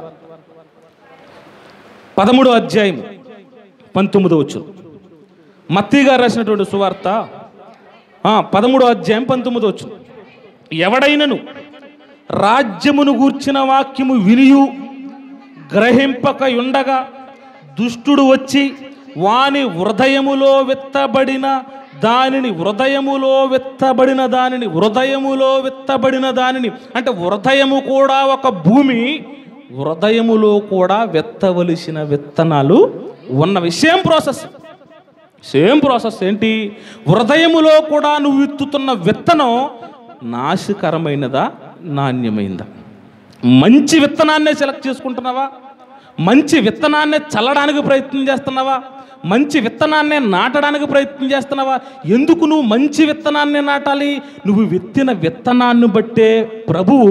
పదమూడో అధ్యాయం పంతొమ్మిదో వచ్చు మత్తయ్య గారు రాసినటువంటి సువార్త ఆ, పదమూడో అధ్యాయం పంతొమ్మిదో వచ్చు ఎవడైనను రాజ్యమును గూర్చిన వాక్యము వినియు గ్రహింపక ఉండగా దుష్టుడు వచ్చి వాని హృదయములో విత్తబడిన దానిని హృదయములో విత్తబడిన దానిని హృదయములో విత్తబడిన దానిని అంటే హృదయము కూడా ఒక భూమి హృదయములో కూడా విత్తవలసిన విత్తనాలు ఉన్నవి సేమ్ ప్రాసెస్ సేమ్ ప్రాసెస్ ఏంటి హృదయములో కూడా నువ్వు విత్తుతున్న విత్తనం నాశకరమైనదా నాణ్యమైనదా మంచి విత్తనాన్నే సెలెక్ట్ చేసుకుంటున్నావా మంచి విత్తనాన్నే చల్లడానికి ప్రయత్నం చేస్తున్నావా మంచి విత్తనాన్నే నాటడానికి ప్రయత్నం చేస్తున్నావా ఎందుకు నువ్వు మంచి విత్తనాన్నే నాటాలి నువ్వు విత్తిన విత్తనాన్ని బట్టే ప్రభువు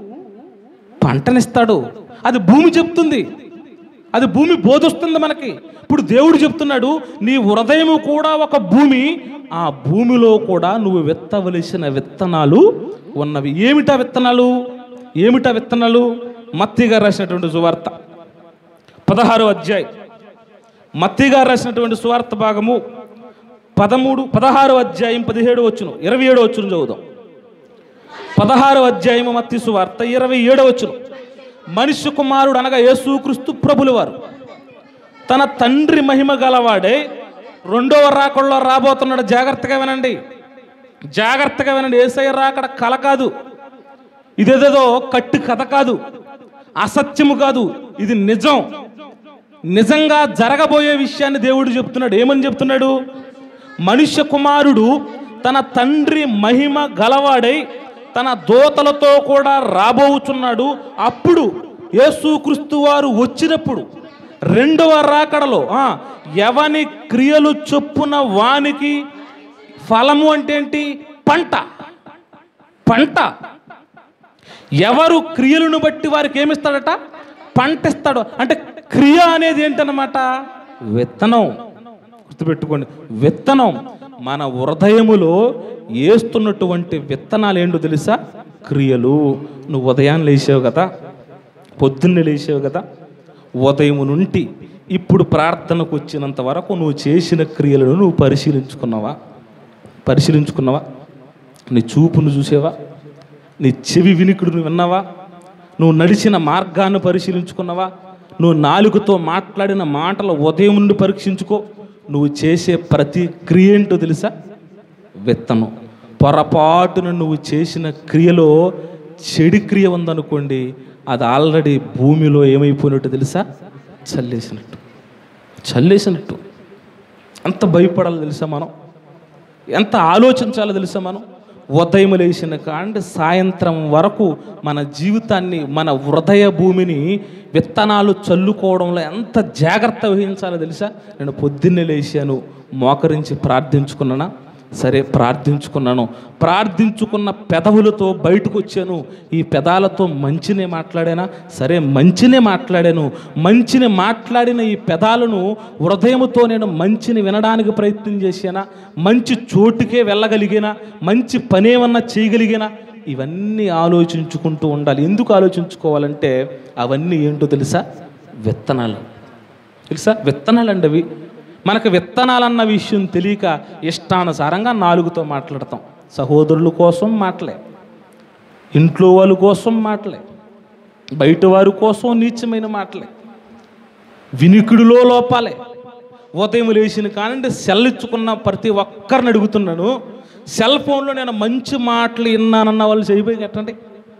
పంటనిస్తాడు అది భూమి చెప్తుంది అది భూమి బోధిస్తుంది మనకి ఇప్పుడు దేవుడు చెప్తున్నాడు నీ హృదయము కూడా ఒక భూమి ఆ భూమిలో కూడా నువ్వు విత్తవలసిన విత్తనాలు ఉన్నవి ఏమిటా విత్తనాలు ఏమిటా విత్తనాలు మత్తి గారు రాసినటువంటి సువార్త పదహారో అధ్యాయం మత్తి గారు రాసినటువంటి సువార్త భాగము పదమూడు పదహారో అధ్యాయం పదిహేడు వచ్చును ఇరవై ఏడు వచ్చును చదువుదాం పదహారో అధ్యాయము మత్తి సువార్త ఇరవై ఏడో వచ్చును మనుష్య కుమారుడు అనగా యేసుక్రీస్తు ప్రభుల వారు తన తండ్రి మహిమ గలవాడే రెండవ రాకల్లో రాబోతున్నాడు జాగ్రత్తగా వినండి జాగ్రత్తగా వినండి ఏసయ్య రాకడ కల కాదు ఇదేదేదో కట్టు కథ కాదు అసత్యము కాదు ఇది నిజం నిజంగా జరగబోయే విషయాన్ని దేవుడు చెప్తున్నాడు ఏమని చెప్తున్నాడు మనుష్య కుమారుడు తన తండ్రి మహిమ గలవాడై తన దోతలతో కూడా రాబోచున్నాడు అప్పుడు యేసుక్రీస్తు వారు వచ్చినప్పుడు రెండవ రాకడలో ఆ, ఎవని క్రియలు చొప్పున వానికి ఫలము అంటే ఏంటి పంట పంట ఎవరు క్రియలను బట్టి వారికి ఏమిస్తాడట పంట ఇస్తాడు అంటే క్రియ అనేది ఏంటన్నమాట విత్తనం గుర్తుపెట్టుకోండి విత్తనం మన హృదయములో వేస్తున్నటువంటి విత్తనాలు ఏంటో తెలుసా క్రియలు నువ్వు ఉదయాన్ని లేచావు కదా పొద్దున్నే లేచావు కదా ఉదయం నుండి ఇప్పుడు ప్రార్థనకు వచ్చినంత వరకు నువ్వు చేసిన క్రియలను నువ్వు పరిశీలించుకున్నావా పరిశీలించుకున్నావా నీ చూపును చూసేవా నీ చెవి వినికుడు నువ్వు విన్నావా నువ్వు నడిచిన మార్గాన్ని పరిశీలించుకున్నావా నువ్వు నాలుగుతో మాట్లాడిన మాటల ఉదయం నుండి పరీక్షించుకో నువ్వు చేసే ప్రతి క్రియ ఏంటో తెలుసా విత్తనం పొరపాటున నువ్వు చేసిన క్రియలో చెడు క్రియ ఉందనుకోండి అది ఆల్రెడీ భూమిలో ఏమైపోయినట్టు తెలుసా చల్లేసినట్టు చల్లేసినట్టు ఎంత భయపడాలో తెలుసా మనం ఎంత ఆలోచించాలో తెలుసా మనం ఉదయం లేచిన కాండి సాయంత్రం వరకు మన జీవితాన్ని మన హృదయ భూమిని విత్తనాలు చల్లుకోవడంలో ఎంత జాగ్రత్త వహించాలో తెలుసా నేను పొద్దున్నే లేచాను మోకరించి ప్రార్థించుకున్నానా సరే ప్రార్థించుకున్నాను ప్రార్థించుకున్న పెదవులతో బయటకు వచ్చాను ఈ పెదాలతో మంచినే మాట్లాడానా సరే మంచినే మాట్లాడాను మంచిని మాట్లాడిన ఈ పెదాలను హృదయముతో నేను మంచిని వినడానికి ప్రయత్నం చేశానా మంచి చోటుకే వెళ్ళగలిగినా మంచి పనేమన్నా చేయగలిగినా ఇవన్నీ ఆలోచించుకుంటూ ఉండాలి ఎందుకు ఆలోచించుకోవాలంటే అవన్నీ ఏంటో తెలుసా విత్తనాలు తెలుసా విత్తనాలు అండి అవి మనకు విత్తనాలన్న విషయం తెలియక ఇష్టానుసారంగా నాలుగుతో మాట్లాడతాం సహోదరుల కోసం మాటలే ఇంట్లో వాళ్ళ కోసం మాటలే బయట వారి కోసం నీచమైన మాటలే వినికిడిలో లోపాలే ఉదయం లేచిన కానండి సెల్ ఇచ్చుకున్న ప్రతి ఒక్కరిని అడుగుతున్నాను సెల్ ఫోన్లో నేను మంచి మాటలు విన్నానన్న వాళ్ళు చేయబోయి కట్టండి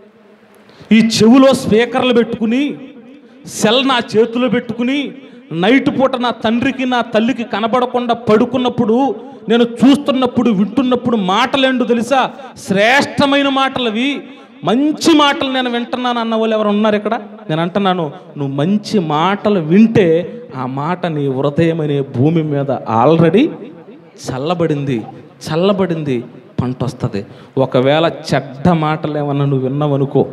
ఈ చెవులో స్పీకర్లు పెట్టుకుని సెల్ నా చేతిలో పెట్టుకుని నైట్ పూట నా తండ్రికి నా తల్లికి కనబడకుండా పడుకున్నప్పుడు నేను చూస్తున్నప్పుడు వింటున్నప్పుడు మాటలేండు తెలుసా శ్రేష్టమైన మాటలు అవి మంచి మాటలు నేను వింటున్నాను అన్న వాళ్ళు ఎవరు ఉన్నారు ఇక్కడ నేను అంటున్నాను నువ్వు మంచి మాటలు వింటే ఆ మాట నీ హృదయం అనే భూమి మీద ఆల్రెడీ చల్లబడింది చల్లబడింది పంట వస్తుంది ఒకవేళ చెడ్డ మాటలు ఏమన్నా నువ్వు విన్నావనుకో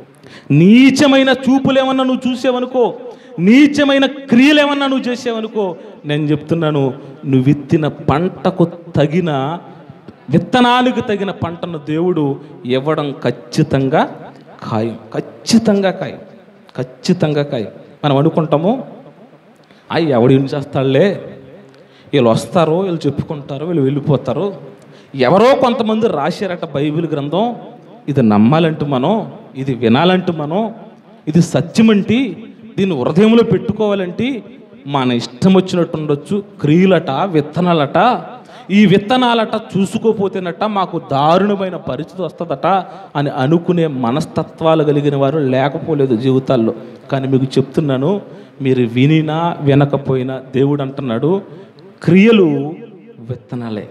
నీచమైన చూపులేమన్నా నువ్వు చూసావనుకో నీచమైన క్రియలేమన్నా నువ్వు చేసావనుకో నేను చెప్తున్నాను నువ్వు విత్తిన పంటకు తగిన విత్తనానికి తగిన పంటను దేవుడు ఇవ్వడం ఖచ్చితంగా ఖాయం ఖచ్చితంగా ఖాయం ఖచ్చితంగా ఖాయం మనం అనుకుంటాము అయ్యి ఎవడు ఏం చేస్తాడులే వీళ్ళు వస్తారు వీళ్ళు చెప్పుకుంటారు వీళ్ళు వెళ్ళిపోతారు ఎవరో కొంతమంది రాశారట బైబిల్ గ్రంథం ఇది నమ్మాలంటూ మనం ఇది వినాలంటూ మనం ఇది సత్యమంటి దీన్ని హృదయంలో పెట్టుకోవాలంటే మన ఇష్టం వచ్చినట్టు ఉండొచ్చు క్రియలట విత్తనాలట ఈ విత్తనాలట చూసుకోపోతేనట మాకు దారుణమైన పరిస్థితి వస్తుందట అని అనుకునే మనస్తత్వాలు కలిగిన వారు లేకపోలేదు జీవితాల్లో కానీ మీకు చెప్తున్నాను మీరు వినినా వినకపోయినా దేవుడు అంటున్నాడు క్రియలు విత్తనాలే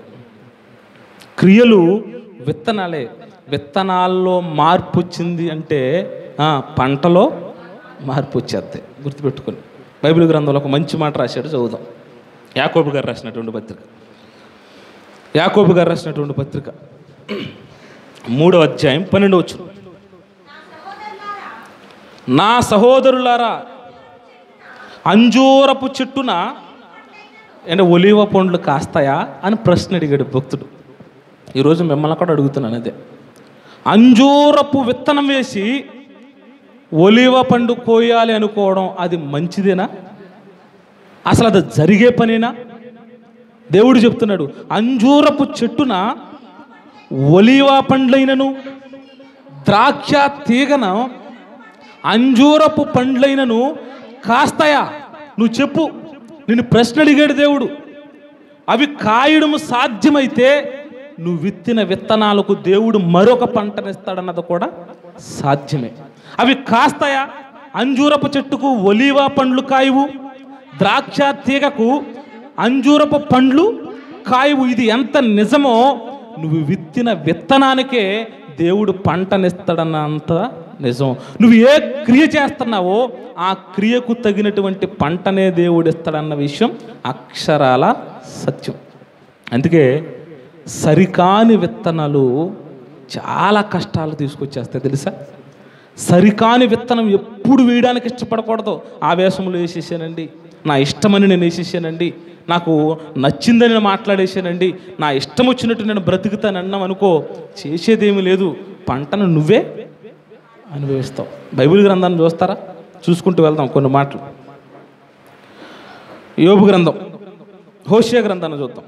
క్రియలు విత్తనాలే విత్తనాల్లో మార్పు వచ్చింది అంటే ఆ, పంటలో మార్పు వచ్చేస్తాయి గుర్తుపెట్టుకొని బైబిల్ గ్రంథంలో ఒక మంచి మాట రాశాడు చదువుదాం యాకోబు గారు రాసినటువంటి పత్రిక యాకోబు గారు రాసినటువంటి పత్రిక మూడవ అధ్యాయం పన్నెండు వచ్చు నా సహోదరులారా అంజూరపు చెట్టున అంటే ఒలివ పండ్లు కాస్తాయా అని ప్రశ్న అడిగాడు భక్తుడు ఈరోజు మిమ్మల్ని కూడా అడుగుతున్నాను అదే అంజూరపు విత్తనం వేసి ఒలివ పండు కోయాలి అనుకోవడం అది మంచిదేనా అసలు అది జరిగే పనేనా దేవుడు చెప్తున్నాడు అంజూరపు చెట్టున ఒలివ పండ్లైనను ద్రాక్ష తీగన అంజూరపు పండ్లైనను కాస్తాయా నువ్వు చెప్పు నేను ప్రశ్న అడిగాడు దేవుడు అవి కాయడం సాధ్యమైతే నువ్వు విత్తిన విత్తనాలకు దేవుడు మరొక పంటనిస్తాడన్నది కూడా సాధ్యమే అవి కాస్తాయా అంజూరపు చెట్టుకు ఒలీవ పండ్లు కాయవు ద్రాక్ష తీగకు అంజూరపు పండ్లు కాయవు ఇది ఎంత నిజమో నువ్వు విత్తిన విత్తనానికే దేవుడు పంటనిస్తాడన్నంత నిజం నువ్వు ఏ క్రియ చేస్తున్నావో ఆ క్రియకు తగినటువంటి పంటనే దేవుడు ఇస్తాడన్న విషయం అక్షరాల సత్యం అందుకే సరికాని విత్తనాలు చాలా కష్టాలు తీసుకొచ్చేస్తాయి తెలుసా సరికాని విత్తనం ఎప్పుడు వేయడానికి ఇష్టపడకూడదు ఆవేశంలో వేసేసానండి నా ఇష్టమని నేను వేసేసానండి నాకు నచ్చిందని నేను మాట్లాడేసానండి నా ఇష్టం వచ్చినట్టు నేను బ్రతుకుతాను అన్నాం అనుకో చేసేదేమీ లేదు పంటను నువ్వే అనుభవిస్తావు బైబిల్ గ్రంథాన్ని చూస్తారా చూసుకుంటూ వెళ్దాం కొన్ని మాటలు యోబు గ్రంథం హోషియా గ్రంథాన్ని చూద్దాం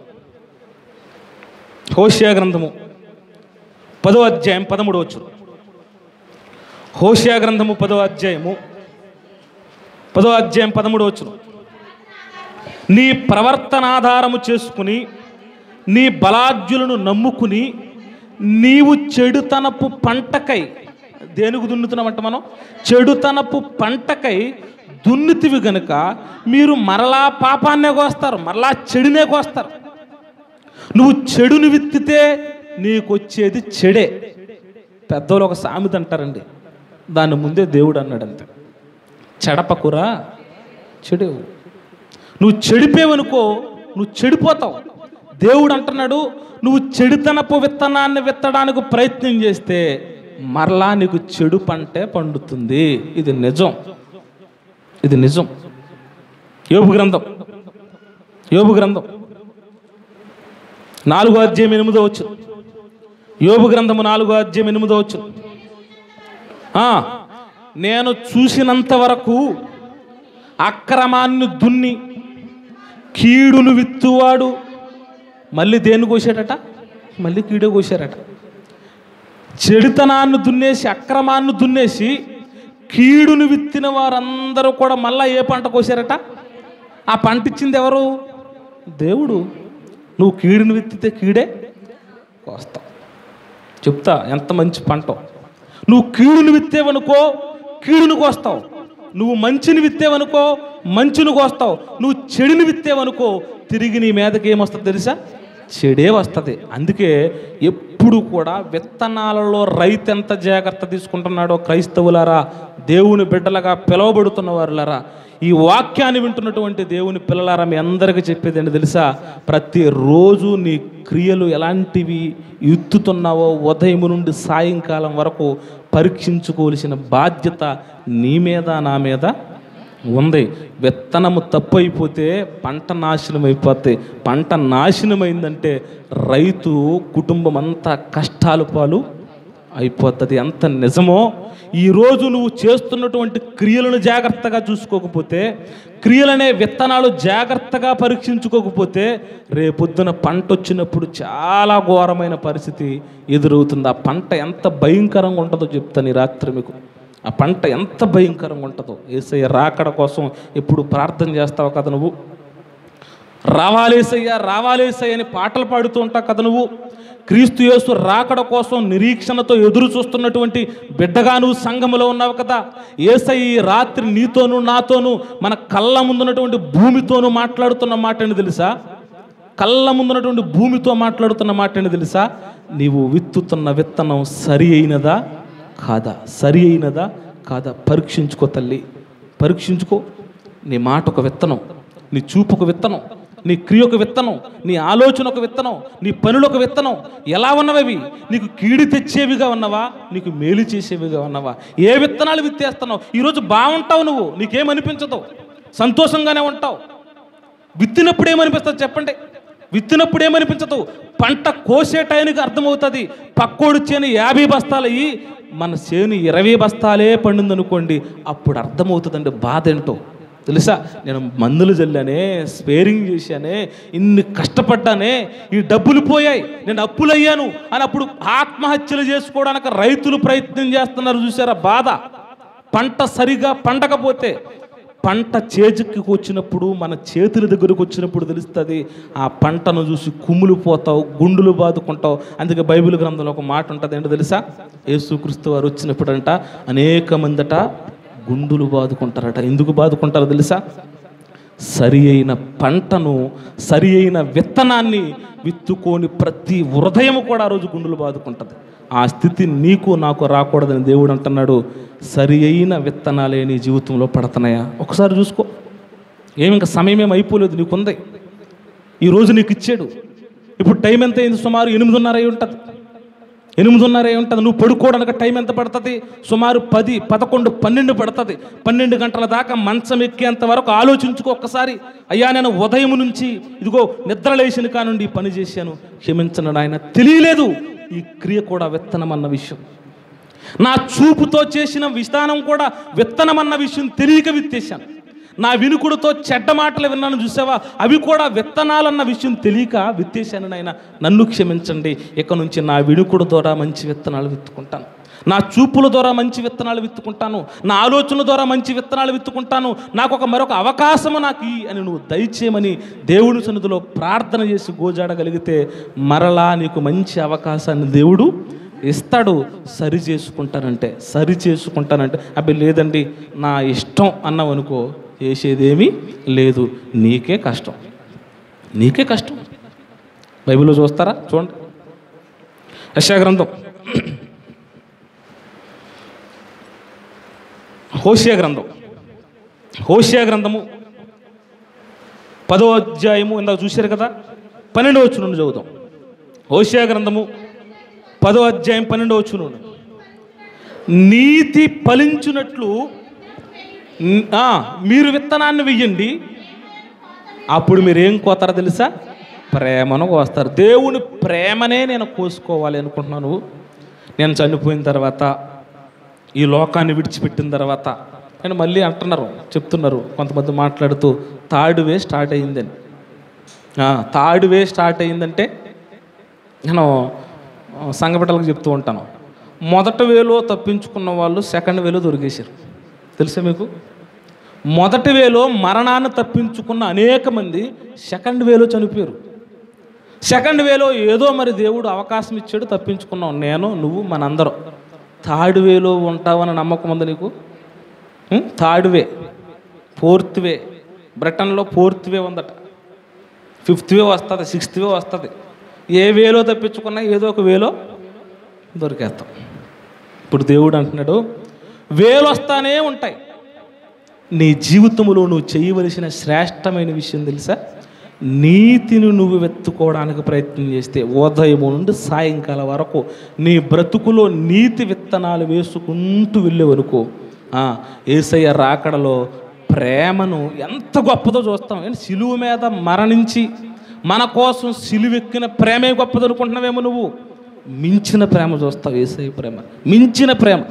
హోషియా గ్రంథము పదో అధ్యాయం పదమూడు వచ్చు హోషియా గ్రంథము పదో అధ్యాయము పదో అధ్యాయం పదమూడు వచ్చును నీ ప్రవర్తనాధారము చేసుకుని నీ బలాజ్యులను నమ్ముకుని నీవు చెడుతనపు పంటకై దేనికి దున్నుతున్నామంట మనం చెడుతనపు పంటకై దున్నితివి గనుక మీరు మరలా పాపాన్నే కోస్తారు మరలా చెడునే కోస్తారు నువ్వు చెడుని విత్తితే నీకు వచ్చేది చెడే పెద్దోళ్ళు ఒక సామెత అంటారండి దాని ముందే దేవుడు అన్నాడు అంతే చెడపకురా చెడు నువ్వు చెడిపోవనుకో నువ్వు చెడిపోతావు దేవుడు అంటున్నాడు నువ్వు చెడుతనపు విత్తనాన్ని విత్తడానికి ప్రయత్నం చేస్తే మరలా నీకు చెడు పంటే పండుతుంది ఇది నిజం ఇది నిజం యోబు గ్రంథం యోబు గ్రంథం నాలుగో అధ్యాయం ఎనిమిదో వచ్చు యోబు గ్రంథము నాలుగో అధ్యాయం ఎనిమిదో వచ్చు నేను చూసినంత వరకు అక్రమాన్ని దున్ని కీడును విత్తువాడు మళ్ళీ దేన్ని కోసాడట మళ్ళీ కీడే కోసారట చెడుతనాన్ని దున్నేసి అక్రమాన్ని దున్నేసి కీడును విత్తిన వారందరూ కూడా మళ్ళా ఏ పంట కోసారట ఆ పంట ఇచ్చింది ఎవరు దేవుడు నువ్వు కీడును విత్తితే కీడే కోస్తావు చెప్తా ఎంత మంచి పంట నువ్వు కీడును విత్తేవనుకో కీడును కోస్తావు నువ్వు మంచిని విత్తేవనుకో మంచిని కోస్తావు నువ్వు చెడుని విత్తేవనుకో తిరిగి నీ మీదకి ఏమొస్తుంది తెలుసా చెడే వస్తుంది అందుకే ఎప్పుడు కూడా విత్తనాలలో రైతు ఎంత జాగ్రత్త తీసుకుంటున్నాడో క్రైస్తవులారా దేవుని బిడ్డలుగా పిలువబడుతున్న వారులారా ఈ వాక్యాన్ని వింటున్నటువంటి దేవుని పిల్లలారా మీ అందరికీ చెప్పేది ఏంటి తెలుసా ప్రతిరోజు నీ క్రియలు ఎలాంటివి ఎత్తుతున్నావో ఉదయం నుండి సాయంకాలం వరకు పరీక్షించుకోవలసిన బాధ్యత నీ మీద నా మీద ఉంది విత్తనము తప్పు అయిపోతే పంట నాశనం అయిపోతే పంట నాశనమైందంటే రైతు కుటుంబం అంతా కష్టాలు పాలు అయిపోతుంది ఎంత నిజమో ఈరోజు నువ్వు చేస్తున్నటువంటి క్రియలను జాగ్రత్తగా చూసుకోకపోతే క్రియలనే విత్తనాలు జాగ్రత్తగా పరీక్షించుకోకపోతే రేపొద్దున పంట వచ్చినప్పుడు చాలా ఘోరమైన పరిస్థితి ఎదురవుతుంది ఆ పంట ఎంత భయంకరంగా ఉంటుందో చెప్తాను ఈ రాత్రి మీకు ఆ పంట ఎంత భయంకరంగా ఉంటుందో ఏసయ్య రాకడ కోసం ఎప్పుడు ప్రార్థన చేస్తావు కదా నువ్వు రావాలేసయ్యా రావాలేసయ్య అని పాటలు పాడుతూ ఉంటావు కదా నువ్వు క్రీస్తు యేసు రాకడ కోసం నిరీక్షణతో ఎదురు చూస్తున్నటువంటి బిడ్డగా నువ్వు సంఘములో ఉన్నావు కదా ఏసై ఈ రాత్రి నీతోనూ నాతోనూ మన కళ్ళ ముందున్నటువంటి భూమితోనూ మాట్లాడుతున్న మాట ఏంటి తెలుసా కళ్ళ ముందున్నటువంటి భూమితో మాట్లాడుతున్న మాట ఏంటి తెలుసా నీవు విత్తుతున్న విత్తనం సరి అయినదా కాదా సరి అయినదా కాదా పరీక్షించుకో తల్లి పరీక్షించుకో నీ మాట ఒక విత్తనం నీ చూపు ఒక విత్తనం నీ క్రియ ఒక విత్తనం నీ ఆలోచన ఒక విత్తనం నీ పనులు ఒక విత్తనం ఎలా ఉన్నవి నీకు కీడి తెచ్చేవిగా ఉన్నవా నీకు మేలు చేసేవిగా ఉన్నవా ఏ విత్తనాలు విత్తేస్తున్నావు ఈరోజు బాగుంటావు నువ్వు నీకేమనిపించదు సంతోషంగానే ఉంటావు విత్తినప్పుడు ఏమనిపిస్తుంది చెప్పండి విత్తినప్పుడు ఏమనిపించదు పంట కోసే టైంకి అర్థమవుతుంది పక్కోడు చేను యాభై బస్తాలు అయ్యి మన చేను ఇరవై బస్తాలే పండింది అనుకోండి అప్పుడు అర్థమవుతుందండి బాధ ఏంటో తెలుసా నేను మందులు చల్లానే స్పేరింగ్ చేశానే ఇన్ని కష్టపడ్డానే ఈ డబ్బులు పోయాయి నేను అప్పులయ్యాను అని అప్పుడు ఆత్మహత్యలు చేసుకోవడానికి రైతులు ప్రయత్నం చేస్తున్నారు చూసారా బాధ పంట సరిగా పండకపోతే పంట చేజికి వచ్చినప్పుడు మన చేతుల దగ్గరకు వచ్చినప్పుడు తెలుస్తుంది ఆ పంటను చూసి కుమ్ములు పోతావు గుండులు బాదుకుంటావు అందుకే బైబిల్ గ్రంథంలో ఒక మాట ఉంటుంది ఏంటో తెలుసా యేసుక్రీస్తు వారు వచ్చినప్పుడంట అనేక మందట గుండులు బాదుకుంటారట ఎందుకు బాదుకుంటారో తెలుసా సరి అయిన పంటను సరి అయిన విత్తనాన్ని విత్తుకొని ప్రతి హృదయం కూడా ఆ రోజు గుండులు బాదుకుంటుంది ఆ స్థితి నీకు నాకు రాకూడదని దేవుడు అంటున్నాడు సరి అయిన విత్తనాలే నీ జీవితంలో పడుతున్నాయా ఒకసారి చూసుకో ఏమి ఇంకా సమయం ఏం అయిపోలేదు నీకుంది ఈరోజు నీకు ఇచ్చాడు ఇప్పుడు టైం ఎంత అయింది సుమారు ఎనిమిదిన్నర అయి ఉంటుంది ఎనిమిదిన్నర అయి ఉంటుంది నువ్వు పడుకోవడానికి టైం ఎంత పడుతుంది సుమారు పది పదకొండు పన్నెండు పడుతుంది పన్నెండు గంటల దాకా మంచం ఎక్కేంత వరకు ఆలోచించుకో ఒక్కసారి అయ్యా నేను ఉదయం నుంచి ఇదిగో నిద్ర లేచిన కానుండి ఈ పని చేశాను క్షమించను ఆయన తెలియలేదు ఈ క్రియ కూడా విత్తనం అన్న విషయం నా చూపుతో చేసిన విధానం కూడా విత్తనం అన్న విషయం తెలియక విత్తేశాను నా వినుకుడితో చెడ్డ మాటలు విన్నాను చూసావా అవి కూడా విత్తనాలన్న విషయం తెలియక విత్తేశాను నాయన నన్ను క్షమించండి ఇక నుంచి నా వినుకుడు ద్వారా మంచి విత్తనాలు విత్తుకుంటాను నా చూపుల ద్వారా మంచి విత్తనాలు విత్తుకుంటాను నా ఆలోచనల ద్వారా మంచి విత్తనాలు విత్తుకుంటాను నాకు ఒక మరొక అవకాశము నాకు ఈ అని నువ్వు దయచేయమని దేవుని సన్నిధిలో ప్రార్థన చేసి గోజాడగలిగితే మరలా నీకు మంచి అవకాశాన్ని దేవుడు ఇస్తాడు సరి చేసుకుంటానంటే సరి చేసుకుంటానంటే అబ్బాయి లేదండి నా ఇష్టం అన్నావు అనుకో చేసేదేమీ లేదు నీకే కష్టం నీకే కష్టం బైబిల్లో చూస్తారా చూడండి యశా గ్రంథం హోషియా గ్రంథం హోషియా గ్రంథము పదో అధ్యాయము ఇందాక చూశారు కదా పన్నెండవ వచ్చును నుండి చదువుదాం ఓషియా గ్రంథము పదో అధ్యాయం పన్నెండవ వచ్చును నుండి. నీతి ఫలించునట్లు న్- ఆ, మీరు విత్తనాన్ని వెయ్యండి అప్పుడు మీరు ఏం కోతారో తెలుసా ప్రేమను కోస్తారు దేవుని ప్రేమనే నేను కోసుకోవాలి అనుకుంటున్నాను నేను చనిపోయిన తర్వాత ఈ లోకాన్ని విడిచిపెట్టిన తర్వాత నేను మళ్ళీ అంటున్నారు చెప్తున్నారు కొంతమంది మాట్లాడుతూ తాడువే స్టార్ట్ అయ్యిందని ఆ, తాడువే స్టార్ట్ అయ్యిందంటే నేను ఆ, సంఘ బిడ్డలకు చెప్తూ ఉంటాను మొదటి వేలో తప్పించుకున్న వాళ్ళు సెకండ్ వేలో దొరికేశారు తెలుసా మీకు మొదటి వేలో మరణాన్ని తప్పించుకున్న అనేక మంది సెకండ్ వేలో చనిపోయారు సెకండ్ వేలో ఏదో మరి దేవుడు అవకాశం ఇచ్చాడు తప్పించుకున్నాం నేను నువ్వు మనందరం థర్డ్ వేలో ఉంటావని నమ్మకం ఉంది నీకు ఉం? థర్డ్ వే ఫోర్త్ వే బ్రిటన్లో ఫోర్త్ వే ఉందట ఫిఫ్త్ వే వస్తుంది సిక్స్త్ వే వస్తుంది ఏ వేలో తప్పించుకున్నా ఏదో ఒక వేలో దొరికేస్తాం ఇప్పుడు దేవుడు అంటున్నాడు వేలు వస్తానే ఉంటాయి నీ జీవితంలో నువ్వు చేయవలసిన శ్రేష్టమైన విషయం తెలుసా నీతిని నువ్వు వెతుకోవడానికి ప్రయత్నం చేస్తే ఉదయం నుండి సాయంకాలం వరకు నీ బ్రతుకులో నీతి విత్తనాలు వేసుకుంటూ వెళ్ళేవనుకో ఆ, ఏసయ్య రాకడలో ప్రేమను ఎంత గొప్పదో చూస్తాం ఏంటి సిలువ మీద మరణించి మన కోసం సిలువెక్కిన ప్రేమే గొప్పది అనుకుంటున్నావేమో నువ్వు మించిన ప్రేమ చూస్తావు ఏసయ్య ప్రేమ మించిన ప్రేమ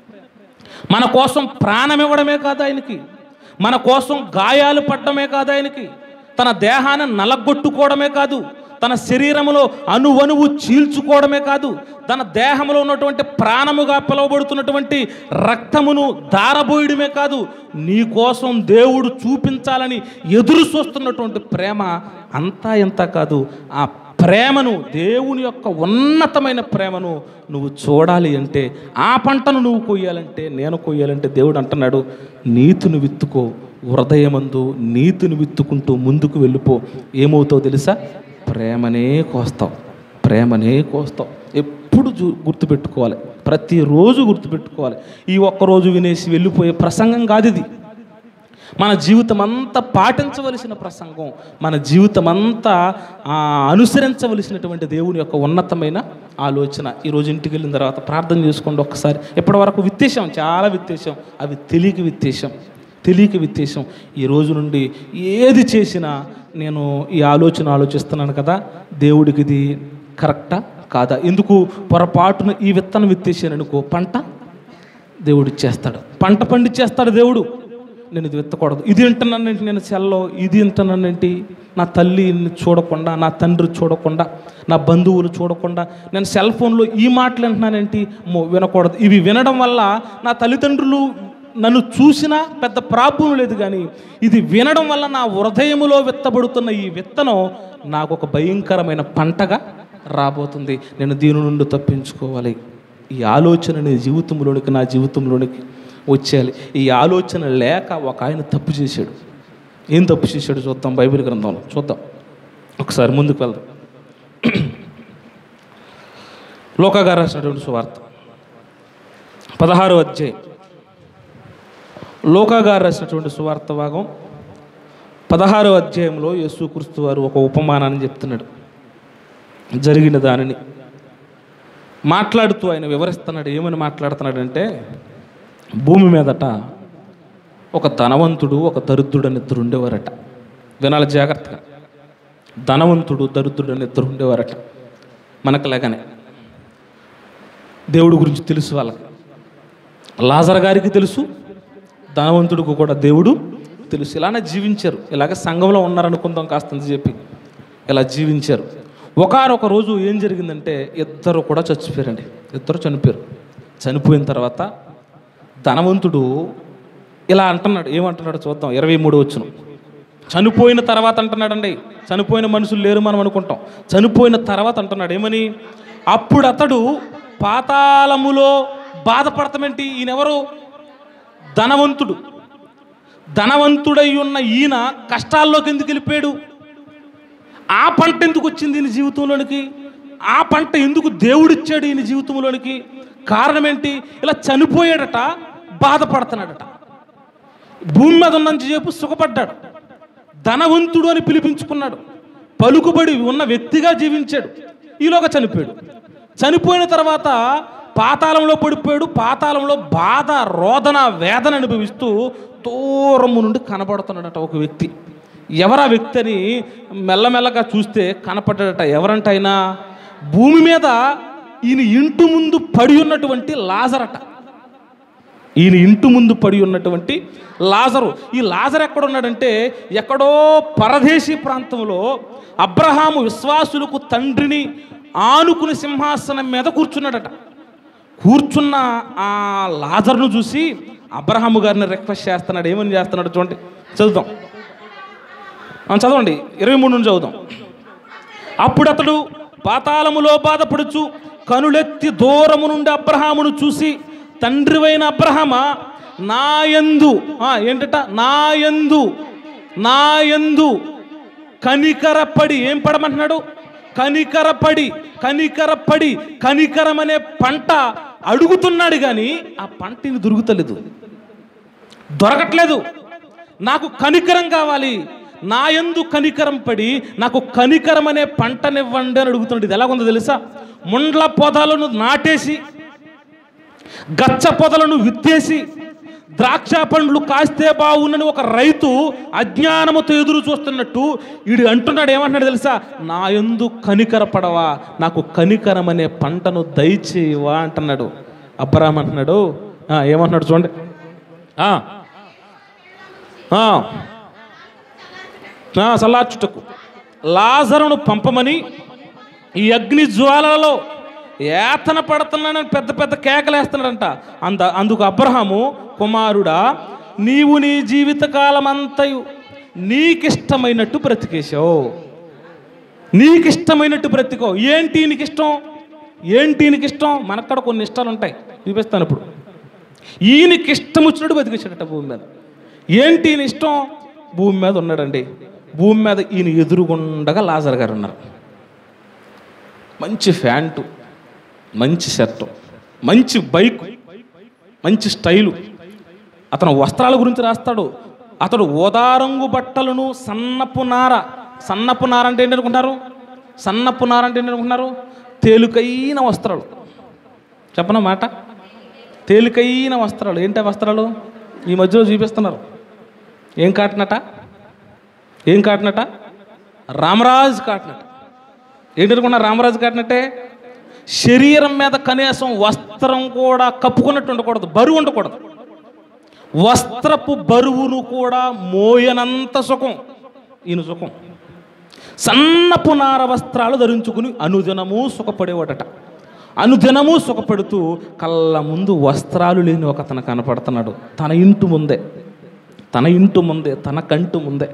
మన కోసం ప్రాణం ఇవ్వడమే కాదు ఆయనకి మన కోసం గాయాలు పడడమే కాదు ఆయనకి తన దేహాన్ని నలగొట్టుకోవడమే కాదు తన శరీరములో అణువణువు చీల్చుకోవడమే కాదు తన దేహంలో ఉన్నటువంటి ప్రాణముగా పిలువబడుతున్నటువంటి రక్తమును దారబోయడమే కాదు నీ కోసం దేవుడు చూపించాలని ఎదురు చూస్తున్నటువంటి ప్రేమ అంతా ఇంత కాదు ఆ ప్రేమను దేవుని యొక్క ఉన్నతమైన ప్రేమను నువ్వు చూడాలి అంటే ఆ పంటను నువ్వు కొయ్యాలంటే నేను కొయ్యాలంటే దేవుడు అంటున్నాడు నీతిని విత్తుకో హృదయమందు నీతిని విత్తుకుంటూ ముందుకు వెళ్ళిపో ఏమవుతావు తెలుసా ప్రేమనే కోస్తావు ప్రేమనే కోస్తావు ఎప్పుడు చూ గుర్తుపెట్టుకోవాలి ప్రతిరోజు గుర్తుపెట్టుకోవాలి ఈ ఒక్కరోజు వినేసి వెళ్ళిపోయే ప్రసంగం కాదు ఇది మన జీవితం అంతా పాటించవలసిన ప్రసంగం మన జీవితం అంతా ఆ, అనుసరించవలసినటువంటి దేవుని యొక్క ఉన్నతమైన ఆలోచన ఈరోజు ఇంటికి వెళ్ళిన తర్వాత ప్రార్థన చేసుకోండి ఒక్కసారి ఇప్పటి వరకు విత్తేసాం చాలా విత్తేసాం అవి తెలియక విత్తేసాం తెలియక విత్తేసాం ఈ రోజు నుండి ఏది చేసినా నేను ఈ ఆలోచన ఆలోచిస్తున్నాను కదా దేవుడికి ఇది కరెక్టా కాదా ఎందుకు పొరపాటున ఈ విత్తనం విత్తేసాను అనుకో పంట దేవుడు ఇచ్చేస్తాడు పంట పండిచ్చేస్తాడు దేవుడు నేను ఇది విత్తకూడదు ఇది వింటున్నానంటే నేను సెల్లో ఇది వింటున్నానంటే నా తల్లిని చూడకుండా నా తండ్రి చూడకుండా నా బంధువులు చూడకుండా నేను సెల్ ఫోన్లో ఈ మాటలు వింటున్నానేంటి అమ్మో వినకూడదు ఇవి వినడం వల్ల నా తల్లిదండ్రులు నన్ను చూసినా పెద్ద ప్రాబ్లం లేదు కానీ ఇది వినడం వల్ల నా హృదయములో విత్తబడుతున్న ఈ విత్తనం నాకు ఒక భయంకరమైన పంటగా రాబోతుంది నేను దీని నుండి తప్పించుకోవాలి ఈ ఆలోచన నీ జీవితంలోనికి నా జీవితంలోనికి వచ్చేయాలి ఈ ఆలోచన లేక ఒక ఆయన తప్పు చేశాడు ఏం తప్పు చేశాడు చూద్దాం బైబిల్ గ్రంథంలో చూద్దాం ఒకసారి ముందుకు వెళ్దాం లోకగారు రాసినటువంటి సువార్త పదహారు అధ్యాయం లోకగారు రాసినటువంటి సువార్త భాగం పదహారో అధ్యాయంలో యేసుక్రీస్తు వారు ఒక ఉపమానాన్ని చెప్తున్నాడు జరిగిన దానిని మాట్లాడుతూ ఆయన వివరిస్తున్నాడు ఏమని మాట్లాడుతున్నాడంటే భూమి మీదట ఒక ధనవంతుడు ఒక దరిద్రుడు అని ఇద్దరు ఉండేవారట వినాలి జాగ్రత్తగా ధనవంతుడు దరిద్రుడు అని ఇద్దరు ఉండేవారట మనకు లేకనే దేవుడి గురించి తెలుసు వాళ్ళకి లాజర్ గారికి తెలుసు ధనవంతుడికి కూడా దేవుడు తెలుసు ఇలానే జీవించారు ఇలాగ సంఘంలో ఉన్నారనుకుందాం కాస్తంత చెప్పి ఇలా జీవించారు ఒకనొక రోజు ఏం జరిగిందంటే ఇద్దరు కూడా చచ్చిపోయారండి ఇద్దరు చనిపోయారు చనిపోయిన తర్వాత ధనవంతుడు ఇలా అంటున్నాడు ఏమంటున్నాడు చూద్దాం ఇరవై మూడు వచ్చును చనిపోయిన తర్వాత అంటున్నాడండి చనిపోయిన మనుషులు లేరు మనం అనుకుంటాం చనిపోయిన తర్వాత అంటున్నాడు ఏమని అప్పుడు అతడు పాతాళములో బాధపడతామేంటి ఈయనెవరు ధనవంతుడు ధనవంతుడై ఉన్న ఈయన కష్టాల్లోకి ఎందుకు వెళ్ళిపోయాడు ఆ పంట ఎందుకు వచ్చింది ఈయన జీవితంలోనికి ఆ పంట ఎందుకు దేవుడిచ్చాడు ఈయన జీవితంలోనికి కారణం ఏంటి ఇలా చనిపోయాడట బాధపడుతున్నాడట భూమి మీద ఉన్నంతసేపు సుఖపడ్డాడు ధనవంతుడు అని పిలిపించుకున్నాడు పలుకుబడి ఉన్న వ్యక్తిగా జీవించాడు ఈలోగా చనిపోయాడు చనిపోయిన తర్వాత పాతాళంలో పడిపోయాడు పాతాళంలో బాధ రోదన వేదన అనుభవిస్తూ దూరము నుండి కనబడుతున్నాడట ఒక వ్యక్తి ఎవరా వ్యక్తి అని మెల్లమెల్లగా చూస్తే కనపడ్డాడట ఎవరంట అయినా భూమి మీద ఈయన ఇంటి ముందు పడి ఉన్నటువంటి లాజరట ఈయన ఇంటి ముందు పడి ఉన్నటువంటి లాజరు ఈ లాజర్ ఎక్కడ ఉన్నాడంటే ఎక్కడో పరదేశీ ప్రాంతంలో అబ్రహాము విశ్వాసులకు తండ్రిని ఆనుకుని సింహాసనం మీద కూర్చున్నాడట కూర్చున్న ఆ లాజర్ను చూసి అబ్రహాము గారిని రిక్వెస్ట్ చేస్తున్నాడు ఏమని చేస్తున్నాడు చూడండి చదువుదాం ఆ, చదవండి ఇరవై మూడు నుంచి చదువుదాం అప్పుడు అతడు పాతాళములో బాధపడుచు కనులెత్తి దూరము నుండి అబ్రహామును చూసి తండ్రివైన అబ్రహమ నాయందు ఆ, ఏంటట నాయందు నాయందు కనికరపడి ఏం పడమంటున్నాడు కనికరపడి కనికరపడి కనికరం అనే పంట అడుగుతున్నాడు కానీ ఆ పంటని దొరుకుతలేదు దొరకట్లేదు నాకు కనికరం కావాలి నా యందు కనికరం పడి నాకు కనికరం అనే పంటనివ్వండి అని అడుగుతున్నాడు ఇది ఎలాగుందో తెలుసా ముండ్ల పొదలను నాటేసి గచ్చ పొదలను విత్తేసి ద్రాక్ష పండ్లు కాస్తే బాగున్నని ఒక రైతు అజ్ఞానముతో ఎదురు చూస్తున్నట్టు వీడు అంటున్నాడు ఏమంటున్నాడు తెలుసా నా యందు కనికరపడవా నాకు కనికరం అనే పంటను దయచేయవా అంటున్నాడు అబ్బరామ్ అంటున్నాడు "ఆ, ఏమంటున్నాడు చూడండి "ఆ, ఆ, ఆ, సల్లార్చుటకు లాజరును పంపమని ఈ అగ్ని జ్వాలలలో ఏతన పడుతున్నానని పెద్ద పెద్ద కేకలేస్తున్నాడంట అంద అందుకు అబ్రహాము కుమారుడా నీవు నీ జీవితకాలమంతయు నీకిష్టమైనట్టు బ్రతికేశావు నీకిష్టమైనట్టు బ్రతికో ఏంటి నీకు ఇష్టం ఏంటి నీకు ఇష్టం మనక్కడ కొన్ని ఇష్టాలు ఉంటాయి చూపిస్తాను ఇప్పుడు ఈయనకి ఇష్టం వచ్చినట్టు బతికేశాడట భూమి మీద ఏంటి ఈయన ఇష్టం భూమి మీద ఉన్నాడండి భూమి మీద ఈయన ఎదురుగుండగా లాజర్ గారు ఉన్నారు మంచి ఫ్యాంటు మంచి షర్టు మంచి బైక్ మంచి స్టైలు అతను వస్త్రాల గురించి రాస్తాడు అతడు ఓదారంగు బట్టలను సన్నపు నార సన్నపు నార అంటే ఏంటి అనుకుంటారు సన్నపు నార అంటే ఏంటి అనుకుంటున్నారు తేలికైన వస్త్రాలు చెప్పన మాట తేలికైన వస్త్రాలు ఏంటి ఆ వస్త్రాలు ఈ మధ్యలో చూపిస్తున్నారు ఏం కాటనట ఏం కాటనట రామరాజు కాటనట ఏంటనుకున్నా రామరాజు కాటనట్టే శరీరం మీద కనీసం వస్త్రం కూడా కప్పుకున్నట్టు ఉండకూడదు బరువు ఉండకూడదు వస్త్రపు బరువును కూడా మోయనంత సుఖం ఈయన సుఖం సన్నపు నార వస్త్రాలు ధరించుకుని అనుదినము సుఖపడేవాడట అనుదినము సుఖపడుతూ కళ్ళ ముందు వస్త్రాలు లేని ఒక అతను కనపడుతున్నాడు తన ఇంటి ముందే తన ఇంటి ముందే తన కంటి ముందే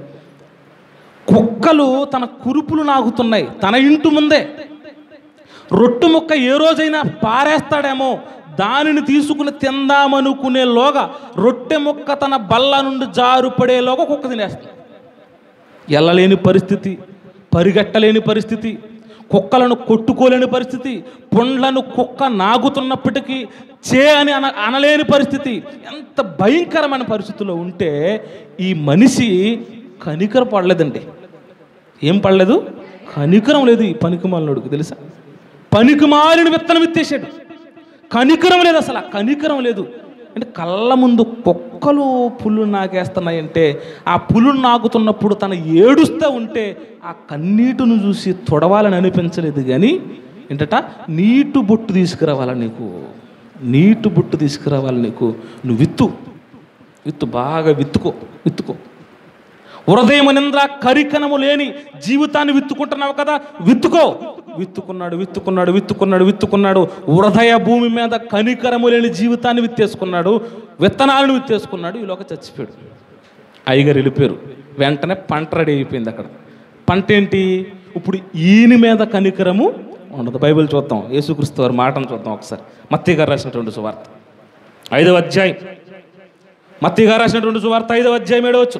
కుక్కలు తన కురుపులు నాగుతున్నాయి తన ఇంటి ముందే రొట్టు ముక్క ఏ రోజైనా పారేస్తాడేమో దానిని తీసుకుని తిందామనుకునేలోగా రొట్టె ముక్క తన బల్ల నుండి జారుపడేలోగా కుక్క తినేస్తుంది ఎల్లలేని పరిస్థితి పరిగెట్టలేని పరిస్థితి కుక్కలను కొట్టుకోలేని పరిస్థితి పుండ్లను కుక్క నాగుతున్నప్పటికీ చే అని అన అనలేని పరిస్థితి ఎంత భయంకరమైన పరిస్థితిలో ఉంటే ఈ మనిషి కనికర పడలేదండి ఏం పడలేదు కనికరం లేదు ఈ పనికిమాలినోడికి తెలుసా పనికిమాలిన విత్తనం విత్తేసాడు కనికరం లేదు అసలు ఆ కనికరం లేదు అంటే కళ్ళ ముందు కుక్కలు పుల్లు నాకేస్తున్నాయంటే ఆ పులు నాకుతున్నప్పుడు తను ఏడుస్తూ ఉంటే ఆ కన్నీటును చూసి తొడవాలని అనిపించలేదు కానీ ఏంటట నీటు బొట్టు తీసుకురావాలా నీకు నీటు బొట్టు తీసుకురావాలి నీకు నువ్వు విత్తు విత్తు బాగా విత్తుకో విత్తుకో హృదయం నింద్ర కరికనము లేని జీవితాన్ని విత్తుకుంటున్నావు కదా విత్తుకో విత్తుకున్నాడు విత్తుకున్నాడు విత్తుకున్నాడు విత్తుకున్నాడు హృదయ భూమి మీద కనికరము లేని జీవితాన్ని విత్తేసుకున్నాడు విత్తనాలను విత్తేసుకున్నాడు ఈలోక చచ్చిపోయాడు అయ్యగారు వెళ్ళిపోయారు వెంటనే పంట రెడీ అయిపోయింది అక్కడ పంట ఏంటి ఇప్పుడు ఈయన మీద కనికరము ఉండదు బైబిల్ చూద్దాం యేసుక్రీస్తు వారి మాటను చూద్దాం ఒకసారి మత్తయ్య గారు రాసినటువంటి సువార్త ఐదవ అధ్యాయం మత్తయ్య గారు రాసినటువంటి సువార్త ఐదవ అధ్యాయం ఏడవచ్చు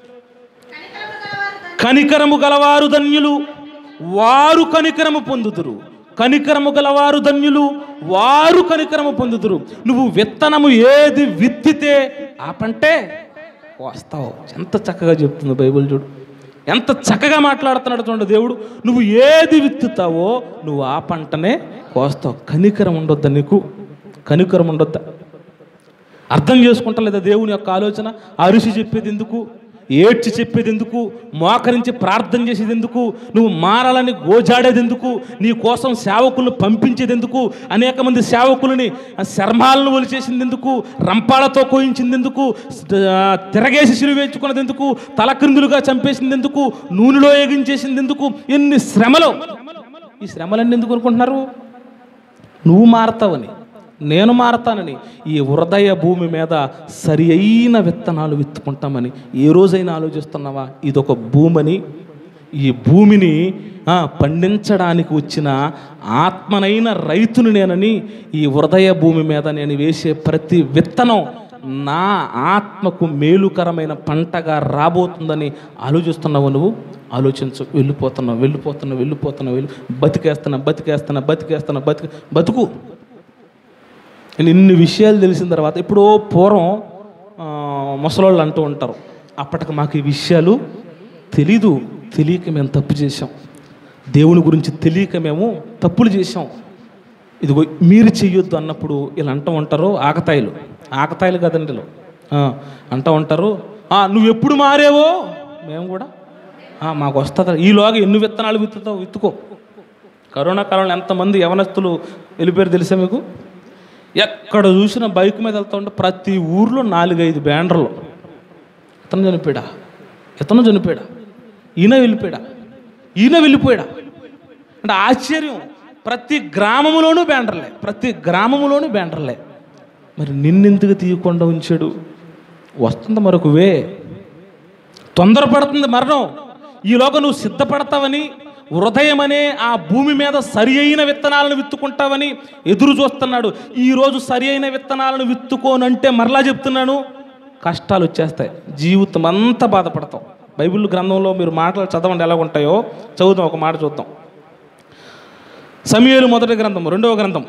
కనికరము గలవారు ధన్యులు వారు కనికరము పొందుదురు కనికరము గలవారు ధన్యులు వారు కనికరము పొందుదురు నువ్వు విత్తనము ఏది విత్తితే ఆ పంటే వస్తావు ఎంత చక్కగా చెప్తుంది బైబిల్ చూడు ఎంత చక్కగా మాట్లాడుతున్నాడు చూడండి దేవుడు నువ్వు ఏది విత్తుతావో నువ్వు ఆ పంటనే కోస్తావు కనికరం ఉండొద్దా నీకు కనికరం ఉండొద్దా అర్థం చేసుకుంటా లేదా దేవుని యొక్క ఆలోచన అరిసి చెప్పేది ఎందుకు ఏడ్చి చెప్పేది ఎందుకు మోకరించి ప్రార్థన చేసేది ఎందుకు నువ్వు మారాలని గోజాడేది ఎందుకు నీ కోసం సేవకులను పంపించేది ఎందుకు అనేక మంది సేవకులని శర్మాలను ఒలిచేసింది ఎందుకు రంపాలతో కోయించింది ఎందుకు ఆ, తిరగేసి సిలువేయించుకున్నది ఎందుకు తలక్రిందులుగా చంపేసింది ఎందుకు నూనెలో ఎగించేసింది ఎందుకు ఎన్ని శ్రమలు ఈ శ్రమలన్నీ ఎందుకు అనుకుంటున్నారు నువ్వు మారతావని నేను మారతానని ఈ హృదయ భూమి మీద సరి అయిన విత్తనాలు విత్తుకుంటామని ఏ రోజైనా ఆలోచిస్తున్నావా ఇదొక భూమని ఈ భూమిని ఆ, పండించడానికి వచ్చిన ఆత్మనైన రైతుని నేనని ఈ హృదయ భూమి మీద నేను వేసే ప్రతి విత్తనం నా ఆత్మకు మేలుకరమైన పంటగా రాబోతుందని ఆలోచిస్తున్నావు నువ్వు ఆలోచించు వెళ్ళిపోతున్నావు వెళ్ళిపోతున్నావు వెళ్ళిపోతున్నావు వెళ్ళి బతికేస్తున్నా బతికేస్తున్నా బతికేస్తున్నా బతికి బతుకు నేను ఇన్ని విషయాలు తెలిసిన తర్వాత ఇప్పుడు పూర్వం ఆ, ముసలోళ్ళు అంటూ ఉంటారు అప్పటికి మాకు ఈ విషయాలు తెలీదు తెలియక మేము తప్పు చేసాం దేవుని గురించి తెలియక మేము తప్పులు చేసాం ఇదిగో మీరు చెయ్యొద్దు అన్నప్పుడు ఇలా అంటూ ఉంటారు ఆకతాయిలు ఆకతాయిలు కదండి వీళ్ళు. ఆ, అంటూ ఉంటారు "ఆ, నువ్వు ఎప్పుడు మారేవో మేము కూడా "ఆ, మాకు వస్తుంది ఈలోగా ఎన్ని విత్తనాలు విత్తుతావు విత్తుకో కరోనా కాలంలో ఎంతమంది యవనస్తులు వెళ్ళిపోయారు తెలుసా మీకు ఎక్కడ చూసినా బైక్ మీద వెళ్తా ఉంటే ప్రతి ఊర్లో నాలుగైదు బ్యానర్లు ఇతను చనిపోయాడా ఇతను చనిపోయాడా ఈయన వెళ్ళిపోయాడా ఈయన వెళ్ళిపోయాడా అంటే ఆశ్చర్యం ప్రతి గ్రామములోనూ బ్యానర్లే ప్రతి గ్రామములోనూ బ్యానర్లే మరి నిన్నెందుకు తీయకుండా ఉంచాడు వస్తుంది మరొక వే తొందరపడుతుంది మరణం ఈలోగా నువ్వు సిద్ధపడతావని హృదయం అనే ఆ భూమి మీద సరి అయిన విత్తనాలను విత్తుకుంటావని ఎదురు చూస్తున్నాడు ఈరోజు సరి అయిన విత్తనాలను విత్తుకోనంటే మరలా చెప్తున్నాను కష్టాలు వచ్చేస్తాయి జీవితం అంతా బాధపడతాం బైబిల్ గ్రంథంలో మీరు మాటలు చదవండి ఎలా ఉంటాయో చదువుదాం ఒక మాట చూద్దాం సమయలు మొదటి గ్రంథం రెండవ గ్రంథం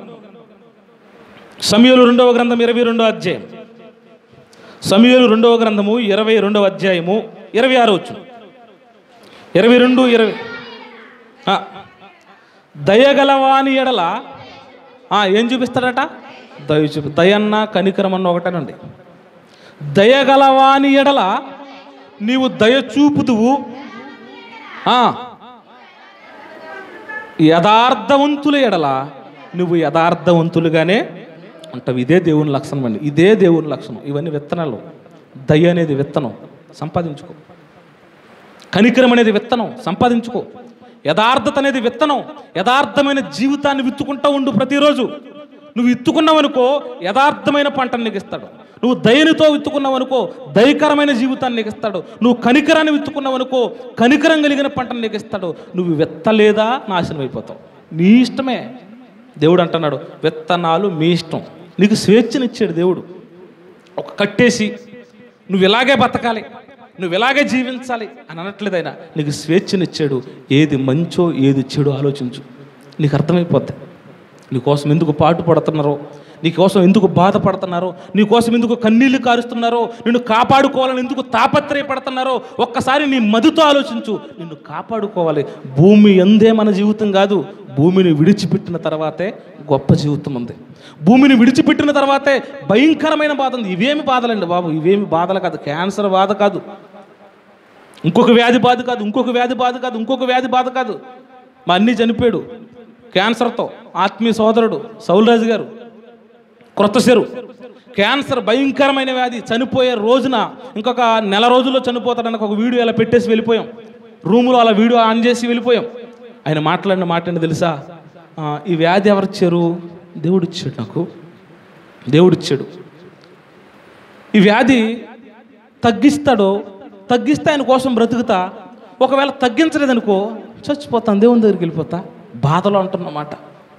సమయలు రెండవ గ్రంథం ఇరవై రెండో అధ్యాయం సమయలు రెండవ గ్రంథము ఇరవై రెండవ అధ్యాయము ఇరవై ఆరో వచ్చు ఇరవై రెండు ఇరవై ఆ, దయగలవాని ఎడల ఆ, ఏం చూపిస్తాడట దయ చూపి దయన్న కనికరమన్న ఒకటేనండి దయగలవాని ఎడల నీవు దయ చూపుదువు ఆ, యథార్థవంతుల ఎడల నువ్వు యథార్థవంతులుగానే ఉంటావు ఇదే దేవుని లక్షణం అండి ఇదే దేవుని లక్షణం ఇవన్నీ విత్తనాలు దయ అనేది విత్తనం సంపాదించుకో కనికరం అనేది విత్తనం సంపాదించుకో యథార్థత అనేది విత్తనం యథార్థమైన జీవితాన్ని విత్తుకుంటూ ఉండు ప్రతిరోజు నువ్వు విత్తుకున్నావనుకో యథార్థమైన పంటను నీకు ఇస్తాడు నువ్వు దయనితో విత్తుకున్నావనుకో దయకరమైన జీవితాన్ని నీకు ఇస్తాడు నువ్వు కనికరాన్ని విత్తుకున్నావనుకో కనికరం కలిగిన పంటను నీకు ఇస్తాడు నువ్వు విత్తలేదా నాశనం అయిపోతావు నీ ఇష్టమే దేవుడు అంటున్నాడు విత్తనాలు మీ ఇష్టం నీకు స్వేచ్ఛనిచ్చాడు దేవుడు ఒక కట్టేసి నువ్వు ఇలాగే బతకాలి నువ్వు ఇలాగే జీవించాలి అని అనట్లేదు ఆయన నీకు స్వేచ్ఛనిచ్చాడు ఏది మంచో ఏది చెడు ఆలోచించు నీకు అర్థమైపోద్ది నీకోసం ఎందుకు పాటు పడుతున్నారో నీకోసం ఎందుకు బాధపడుతున్నారో నీకోసం ఎందుకు కన్నీళ్లు కారుస్తున్నారో నిన్ను కాపాడుకోవాలని ఎందుకు తాపత్రయపడుతున్నారో ఒక్కసారి నీ మదితో ఆలోచించు నిన్ను కాపాడుకోవాలి భూమి ఎందే మన జీవితం కాదు భూమిని విడిచిపెట్టిన తర్వాతే గొప్ప జీవితం ఉంది భూమిని విడిచిపెట్టిన తర్వాతే భయంకరమైన బాధ ఉంది ఇవేమి బాధలండి బాబు ఇవేమి బాధలు కాదు క్యాన్సర్ బాధ కాదు ఇంకొక వ్యాధి బాధ కాదు ఇంకొక వ్యాధి బాధ కాదు ఇంకొక వ్యాధి బాధ కాదు మా అన్నీ చనిపోయాడు క్యాన్సర్తో ఆత్మీయ సోదరుడు సౌలరాజు గారు క్రొత్త చెరు క్యాన్సర్ భయంకరమైన వ్యాధి చనిపోయే రోజున ఇంకొక నెల రోజుల్లో చనిపోతాడని ఒక వీడియో అలా పెట్టేసి వెళ్ళిపోయాం రూములో అలా వీడియో ఆన్ చేసి వెళ్ళిపోయాం ఆయన మాట్లాడిన మాట ఏంటో తెలుసా ఆ, ఈ వ్యాధి ఎవరిచ్చారు దేవుడిచ్చాడు నాకు దేవుడిచ్చాడు ఈ వ్యాధి తగ్గిస్తాడో తగ్గిస్తే ఆయన కోసం బ్రతుకుతా ఒకవేళ తగ్గించలేదనుకో చచ్చిపోతాను దేవుని దగ్గరికి వెళ్ళిపోతా బాధలో అంటున్నమాట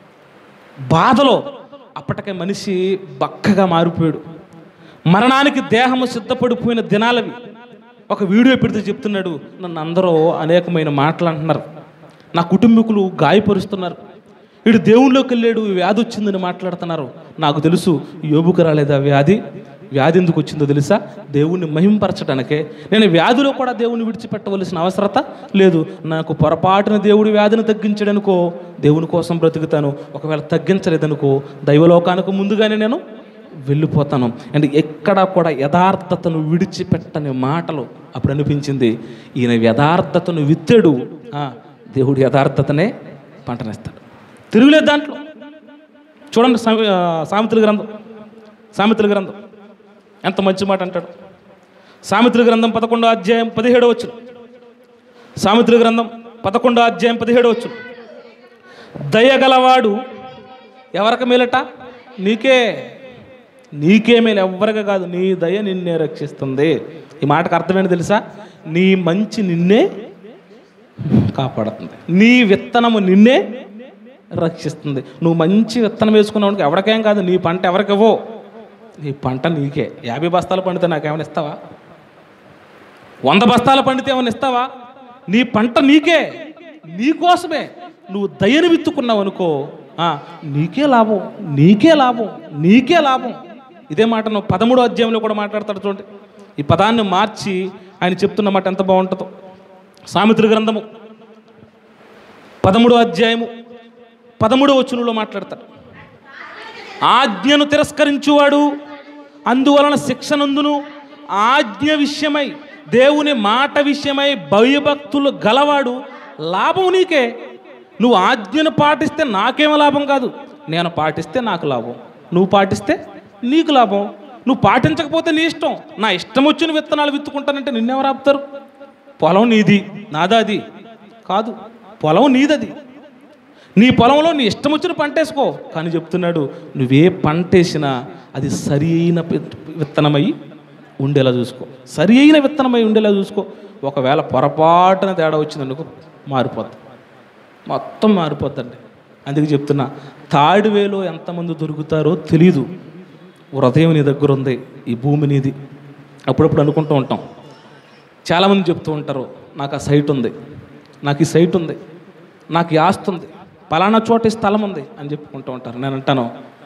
బాధలో అప్పటికే మనిషి బక్కగా మారిపోయాడు మరణానికి దేహము సిద్ధపడిపోయిన దినాలవి ఒక వీడియో పెడితే చెప్తున్నాడు నన్ను అందరూ అనేకమైన మాటలు అంటున్నారు నా కుటుంబీకులు గాయపరుస్తున్నారు వీడు దేవుళ్ళలోకి వెళ్ళాడు ఈ వ్యాధి వచ్చిందని మాట్లాడుతున్నారు నాకు తెలుసు యోబుకు రాలేదు ఆ వ్యాధి వ్యాధి ఎందుకు వచ్చిందో తెలుసా దేవుణ్ణి మహింపరచడానికే నేను వ్యాధిలో కూడా దేవుని విడిచిపెట్టవలసిన అవసరత లేదు నాకు పొరపాటున దేవుడి వ్యాధిని తగ్గించడనుకో దేవుని కోసం బ్రతుకుతాను ఒకవేళ తగ్గించలేదనుకో దైవలోకానికి ముందుగానే నేను వెళ్ళిపోతాను అండ్ ఎక్కడా కూడా యథార్థతను విడిచిపెట్టని మాటలు అప్పుడు అనిపించింది ఈయన యథార్థతను విత్తాడు ఆ, దేవుడు యథార్థతనే పంటనేస్తాడు తిరుగులేదు దాంట్లో చూడండి సామె- ఆ, సామెతల గ్రంథం సామెతల గ్రంథం ఎంత మంచి మాట అంటాడు సామెతల గ్రంథం పదకొండో అధ్యాయం పదిహేడో వచ్చు సామెతల గ్రంథం పదకొండో అధ్యాయం పదిహేడో వచ్చు దయగలవాడు ఎవరికి మేలట నీకే నీకే మేలు ఎవ్వరికి కాదు నీ దయ నిన్నే రక్షిస్తుంది ఈ మాటకు అర్థమేంటి తెలుసా నీ మంచి నిన్నే కాపాడుతుంది నీ విత్తనము నిన్నే రక్షిస్తుంది నువ్వు మంచి విత్తనం వేసుకున్నావు ఎవరికేం కాదు నీ పంట ఎవరికివ్వో నీ పంట నీకే యాభై బస్తాలు పండితే నాకేమైనా ఇస్తావా వంద బస్తాలు పండితే ఏమైనా ఇస్తావా నీ పంట నీకే నీకోసమే నువ్వు దయను విత్తుకున్నావు అనుకో ఆ, నీకే లాభం నీకే లాభం నీకే లాభం ఇదే మాట నువ్వు పదమూడో అధ్యాయంలో కూడా మాట్లాడతాడు చూడండి ఈ పదాన్ని మార్చి ఆయన చెప్తున్న మాట ఎంత బాగుంటుందో సామెతల గ్రంథము పదమూడో అధ్యాయము పదమూడో వచనంలో మాట్లాడతాడు ఆజ్ఞను తిరస్కరించువాడు అందువలన శిక్షనందును ఆజ్ఞ విషయమై దేవుని మాట విషయమై భయభక్తులు గలవాడు లాభం నీకే నువ్వు ఆజ్ఞను పాటిస్తే నాకేం లాభం కాదు నేను పాటిస్తే నాకు లాభం నువ్వు పాటిస్తే నీకు లాభం నువ్వు పాటించకపోతే నీ ఇష్టం నా ఇష్టం వచ్చిన విత్తనాలు విత్తుకుంటానంటే నిన్నెవరు ఆపుతారు పొలం నీది నాదా అది కాదు పొలం నీదది నీ పొలంలో నీ ఇష్టం వచ్చిన పంట వేసుకో కానీ చెప్తున్నాడు నువ్వే పంట వేసినా అది సరి అయిన విత్- విత్తనమై ఉండేలా చూసుకో సరి అయిన విత్తనమై ఉండేలా చూసుకో ఒకవేళ పొరపాటున తేడా వచ్చిందనుకో మారిపోద్ది మొత్తం మారిపోద్దండి అందుకే చెప్తున్నా తాడివేలో ఎంతమంది దొరుకుతారో తెలీదు హృదయం నీ దగ్గర ఉంది ఈ భూమి నీది అప్పుడప్పుడు అనుకుంటూ ఉంటాం చాలామంది చెప్తూ ఉంటారు నాకు ఆ సైట్ ఉంది నాకు ఈ సైట్ ఉంది నాకు ఈ ఆస్తి ఉంది పలానా చోట ఈ స్థలం ఉంది అని చెప్పుకుంటూ ఉంటారు నేను అంటాను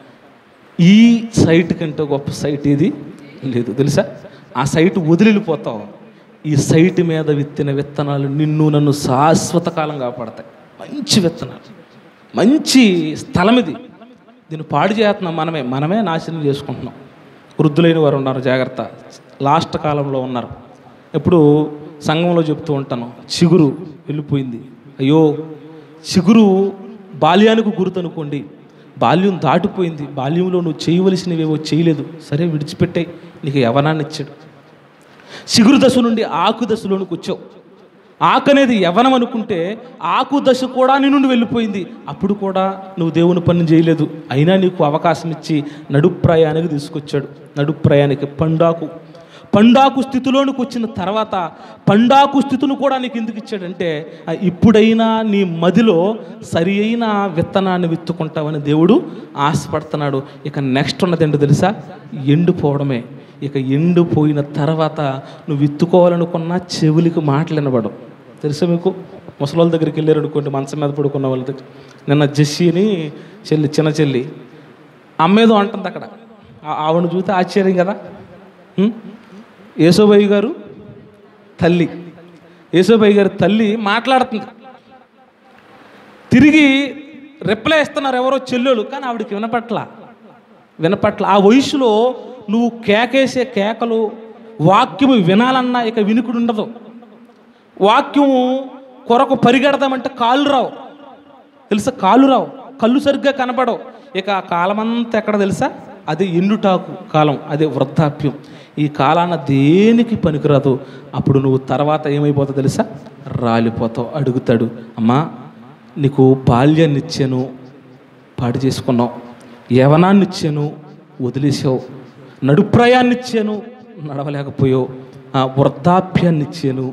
ఈ సైట్ కంటే గొప్ప సైట్ ఇది లేదు తెలుసా ఆ సైట్ వదిలిపోతావు ఈ సైట్ మీద విత్తిన విత్తనాలు నిన్ను నన్ను శాశ్వత కాలం కాపాడతాయి మంచి విత్తనాలు మంచి స్థలం ఇది దీన్ని పాడు చేస్తున్నాం మనమే మనమే నాశనం చేసుకుంటున్నాం వృద్ధులైన వారు ఉన్నారు జాగ్రత్త లాస్ట్ కాలంలో ఉన్నారు ఎప్పుడు సంఘంలో చెప్తూ ఉంటాను చిగురు వెళ్ళిపోయింది అయ్యో చిగురు బాల్యానికి గుర్తనుకోండి బాల్యం దాటిపోయింది బాల్యంలో నువ్వు చేయవలసినవేవో చేయలేదు సరే విడిచిపెట్టాయి నీకు యవనాన్ని ఇచ్చాడు చిగురు దశ నుండి ఆకు దశలోనికి వచ్చావు ఆకు అనేది యవనం అనుకుంటే ఆకు దశ కూడా నీ నుండి వెళ్ళిపోయింది అప్పుడు కూడా నువ్వు దేవుని పని చేయలేదు అయినా నీకు అవకాశం ఇచ్చి నడుప్రాయానికి తీసుకొచ్చాడు నడుప్రాయానికి పండాకు పండాకు స్థితిలోనికి వచ్చిన తర్వాత పండాకు స్థితిని కూడా నీకు ఎందుకు ఇచ్చాడంటే ఆ ఇప్పుడైనా నీ మదిలో సరి అయిన విత్తనాన్ని విత్తుకుంటావని దేవుడు ఆశపడుతున్నాడు ఇక నెక్స్ట్ ఉన్నది ఏంటో తెలుసా ఎండిపోవడమే ఇక ఎండిపోయిన తర్వాత నువ్వు విత్తుకోవాలనుకున్న చెవులకి మాటలు వినబడవు తెలుసా మీకు ముసలోళ్ళ దగ్గరికి వెళ్ళారు అనుకోండి మంచం మీద పడుకున్న వాళ్ళ దగ్గర నిన్న జెస్సీని చెల్లి చిన్న చెల్లి అమ్మేదో అంటుంది అక్కడ ఆ- ఆవిడను చూస్తే ఆశ్చర్యం కదా ఉం? యేసోబయ్య గారు తల్లి యేసోబయ్య గారి తల్లి మాట్లాడుతుంది తిరిగి రిప్లై ఇస్తున్నారు ఎవరో చెల్లెలు కానీ ఆవిడకి వినపట్ల వినపట్ల ఆ వయసులో నువ్వు కేకేసే కేకలు వాక్యము వినాలన్నా ఇక వినుకుడు ఉండదు వాక్యము కొరకు పరిగెడదామంటే కాళ్ళు రావు తెలుసా కాళ్ళు రావు కళ్ళు సరిగ్గా కనపడవు ఇక ఆ కాలమంతా ఎక్కడ తెలుసా అది ఎండుటాకు కాలం అదే వృద్ధాప్యం ఈ కాలాన దేనికి పనికిరాదు అప్పుడు నువ్వు తర్వాత ఏమైపోతావు తెలుసా రాలిపోతావు అడుగుతాడు అమ్మా నీకు బాల్యాన్ని ఇచ్చాను పాడు చేసుకున్నావు యవనాన్ని ఇచ్చాను వదిలేసావు నడుప్రాయాన్ని ఇచ్చాను నడవలేకపోయావు ఆ వృద్ధాప్యాన్ని ఇచ్చాను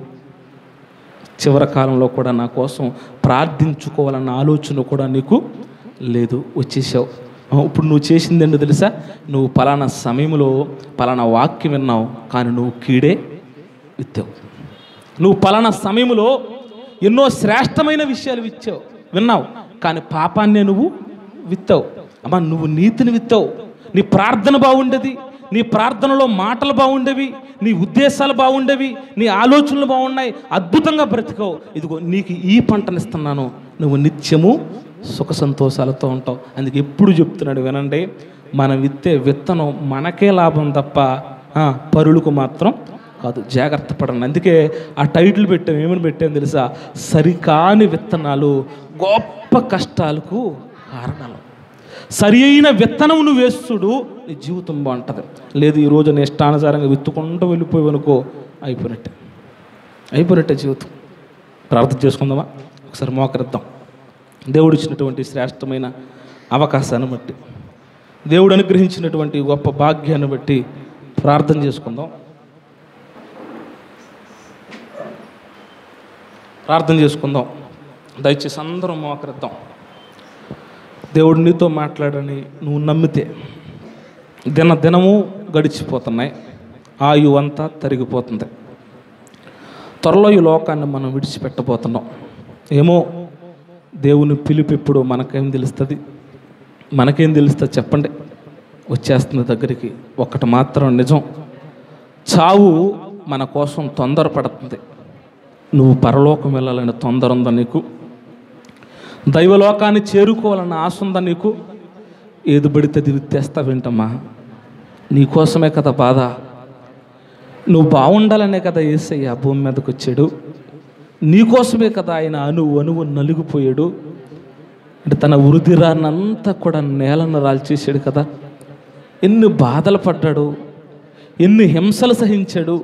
చివరి కాలంలో కూడా నా కోసం ప్రార్థించుకోవాలన్న ఆలోచన కూడా నీకు లేదు వచ్చేసావు ఆ, ఇప్పుడు నువ్వు చేసింది ఏంటో తెలుసా నువ్వు పలానా సమయంలో పలానా వాక్యం విన్నావు కానీ నువ్వు కీడే విత్తావు నువ్వు పలానా సమయంలో ఎన్నో శ్రేష్టమైన విషయాలు విచ్చావు విన్నావు కానీ పాపాన్నే నువ్వు విత్తావు అమ్మా నువ్వు నీతిని విత్తావు నీ ప్రార్థన బాగుండేది నీ ప్రార్థనలో మాటలు బాగుండేవి నీ ఉద్దేశాలు బాగుండేవి నీ ఆలోచనలు బాగున్నాయి అద్భుతంగా బ్రతికావు ఇదిగో నీకు ఈ పంటనిస్తున్నాను నువ్వు నిత్యము సుఖ సంతోషాలతో ఉంటావు అందుకే ఎప్పుడు చెప్తున్నాడు వినండి మనం విత్తే విత్తనం మనకే లాభం తప్ప ఆ, పరులకు మాత్రం కాదు జాగ్రత్త పడండి అందుకే ఆ టైటిల్ పెట్టాం ఏమని పెట్టాం తెలుసా సరికాని విత్తనాలు గొప్ప కష్టాలకు కారణాలు సరి అయిన విత్తనం నువ్వు వేస్తుడు నీ జీవితం బాగుంటుంది లేదు ఈరోజు నీ ఇష్టానుసారంగా విత్తుకుంటూ వెళ్ళిపోయి అనుకో అయిపోయినట్టే అయిపోయినట్టే జీవితం ప్రార్థన చేసుకుందామా ఒకసారి మోకరిద్దాం దేవుడు ఇచ్చినటువంటి శ్రేష్టమైన అవకాశాన్ని బట్టి దేవుడు అనుగ్రహించినటువంటి గొప్ప భాగ్యాన్ని బట్టి ప్రార్థన చేసుకుందాం ప్రార్థన చేసుకుందాం దయచేసి అందరం మోకరిద్దాం దేవుడు నీతో మాట్లాడని నువ్వు నమ్మితే దిన దినము గడిచిపోతున్నాయి ఆయు అంతా తరిగిపోతుంది త్వరలో ఈ లోకాన్ని మనం విడిచిపెట్టబోతున్నాం ఏమో దేవుని పిలుపు ఎప్పుడు మనకేం తెలుస్తుంది మనకేం తెలుస్తుంది చెప్పండి వచ్చేస్తుంది దగ్గరికి ఒకటి మాత్రం నిజం చావు మన కోసం తొందరపడుతుంది నువ్వు పరలోకం వెళ్ళాలని తొందర ఉందా నీకు దైవలోకాన్ని చేరుకోవాలన్న ఆశ ఉందా నీకు ఏది పడితే అది విత్తేస్తా వింటమ్మా నీకోసమే కదా బాధ నువ్వు బాగుండాలనే కదా ఏసయ్య భూమి మీదకి వచ్చాడు నీకోసమే కదా ఆయన అణువు అణువు నలిగిపోయాడు అంటే తన ఉరుదిరాన్నంతా కూడా నేలను రాల్చేసాడు కదా ఎన్ని బాధలు పడ్డాడు ఎన్ని హింసలు సహించాడు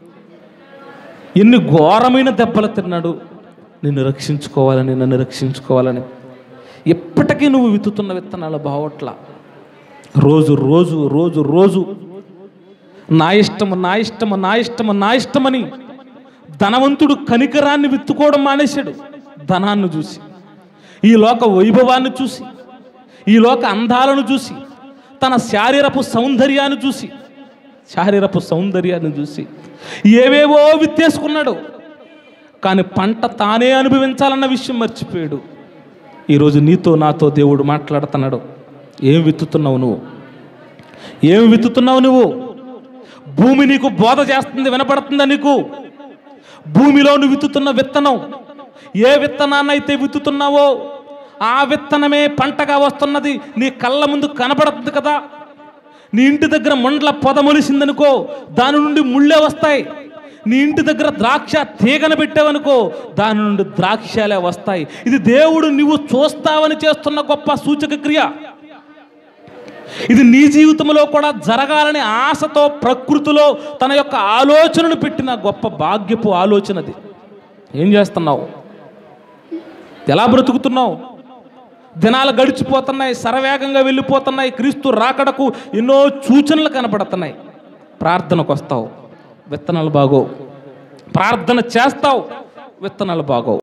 ఎన్ని ఘోరమైన దెబ్బలు తిన్నాడు నిన్ను రక్షించుకోవాలని నన్ను రక్షించుకోవాలని ఎప్పటికీ నువ్వు విత్తుతున్న విత్తనాలు బావట్ల రోజు రోజు రోజు రోజు నా ఇష్టము నా ఇష్టము నా ఇష్టము నా ఇష్టమని ధనవంతుడు కనికరాన్ని విత్తుకోవడం మానేశాడు ధనాన్ని చూసి ఈ లోక వైభవాన్ని చూసి ఈ లోక అందాలను చూసి తన శారీరపు సౌందర్యాన్ని చూసి శారీరపు సౌందర్యాన్ని చూసి ఏవేవో విత్తేసుకున్నాడు కానీ పంట తానే అనుభవించాలన్న విషయం మర్చిపోయాడు ఈరోజు నీతో నాతో దేవుడు మాట్లాడుతున్నాడు ఏం విత్తుతున్నావు నువ్వు ఏం విత్తుతున్నావు నువ్వు భూమి నీకు బోధ చేస్తుంది వినపడుతుందా నీకు భూమిలో నువ్వు విత్తుతున్న విత్తనం ఏ విత్తనాన్నైతే విత్తుతున్నావో ఆ విత్తనమే పంటగా వస్తున్నది నీ కళ్ళ ముందు కనపడుతుంది కదా నీ ఇంటి దగ్గర మండల పొద మొలిసిందనుకో దాని నుండి ముళ్ళే వస్తాయి నీ ఇంటి దగ్గర ద్రాక్ష తీగన పెట్టావనుకో దాని నుండి ద్రాక్షలే వస్తాయి ఇది దేవుడు నువ్వు చూస్తావని చేస్తున్న గొప్ప సూచక క్రియ ఇది నీ జీవితంలో కూడా జరగాలని ఆశతో ప్రకృతిలో తన యొక్క ఆలోచనను పెట్టిన గొప్ప భాగ్యపు ఆలోచనది ఏం చేస్తున్నావు ఎలా బ్రతుకుతున్నావు దినాలు గడిచిపోతున్నాయి శరవేగంగా వెళ్ళిపోతున్నాయి క్రీస్తు రాకడకు ఎన్నో సూచనలు కనపడుతున్నాయి ప్రార్థనకు వస్తావు విత్తనాలు బాగోవు ప్రార్థన చేస్తావు విత్తనాలు బాగోవు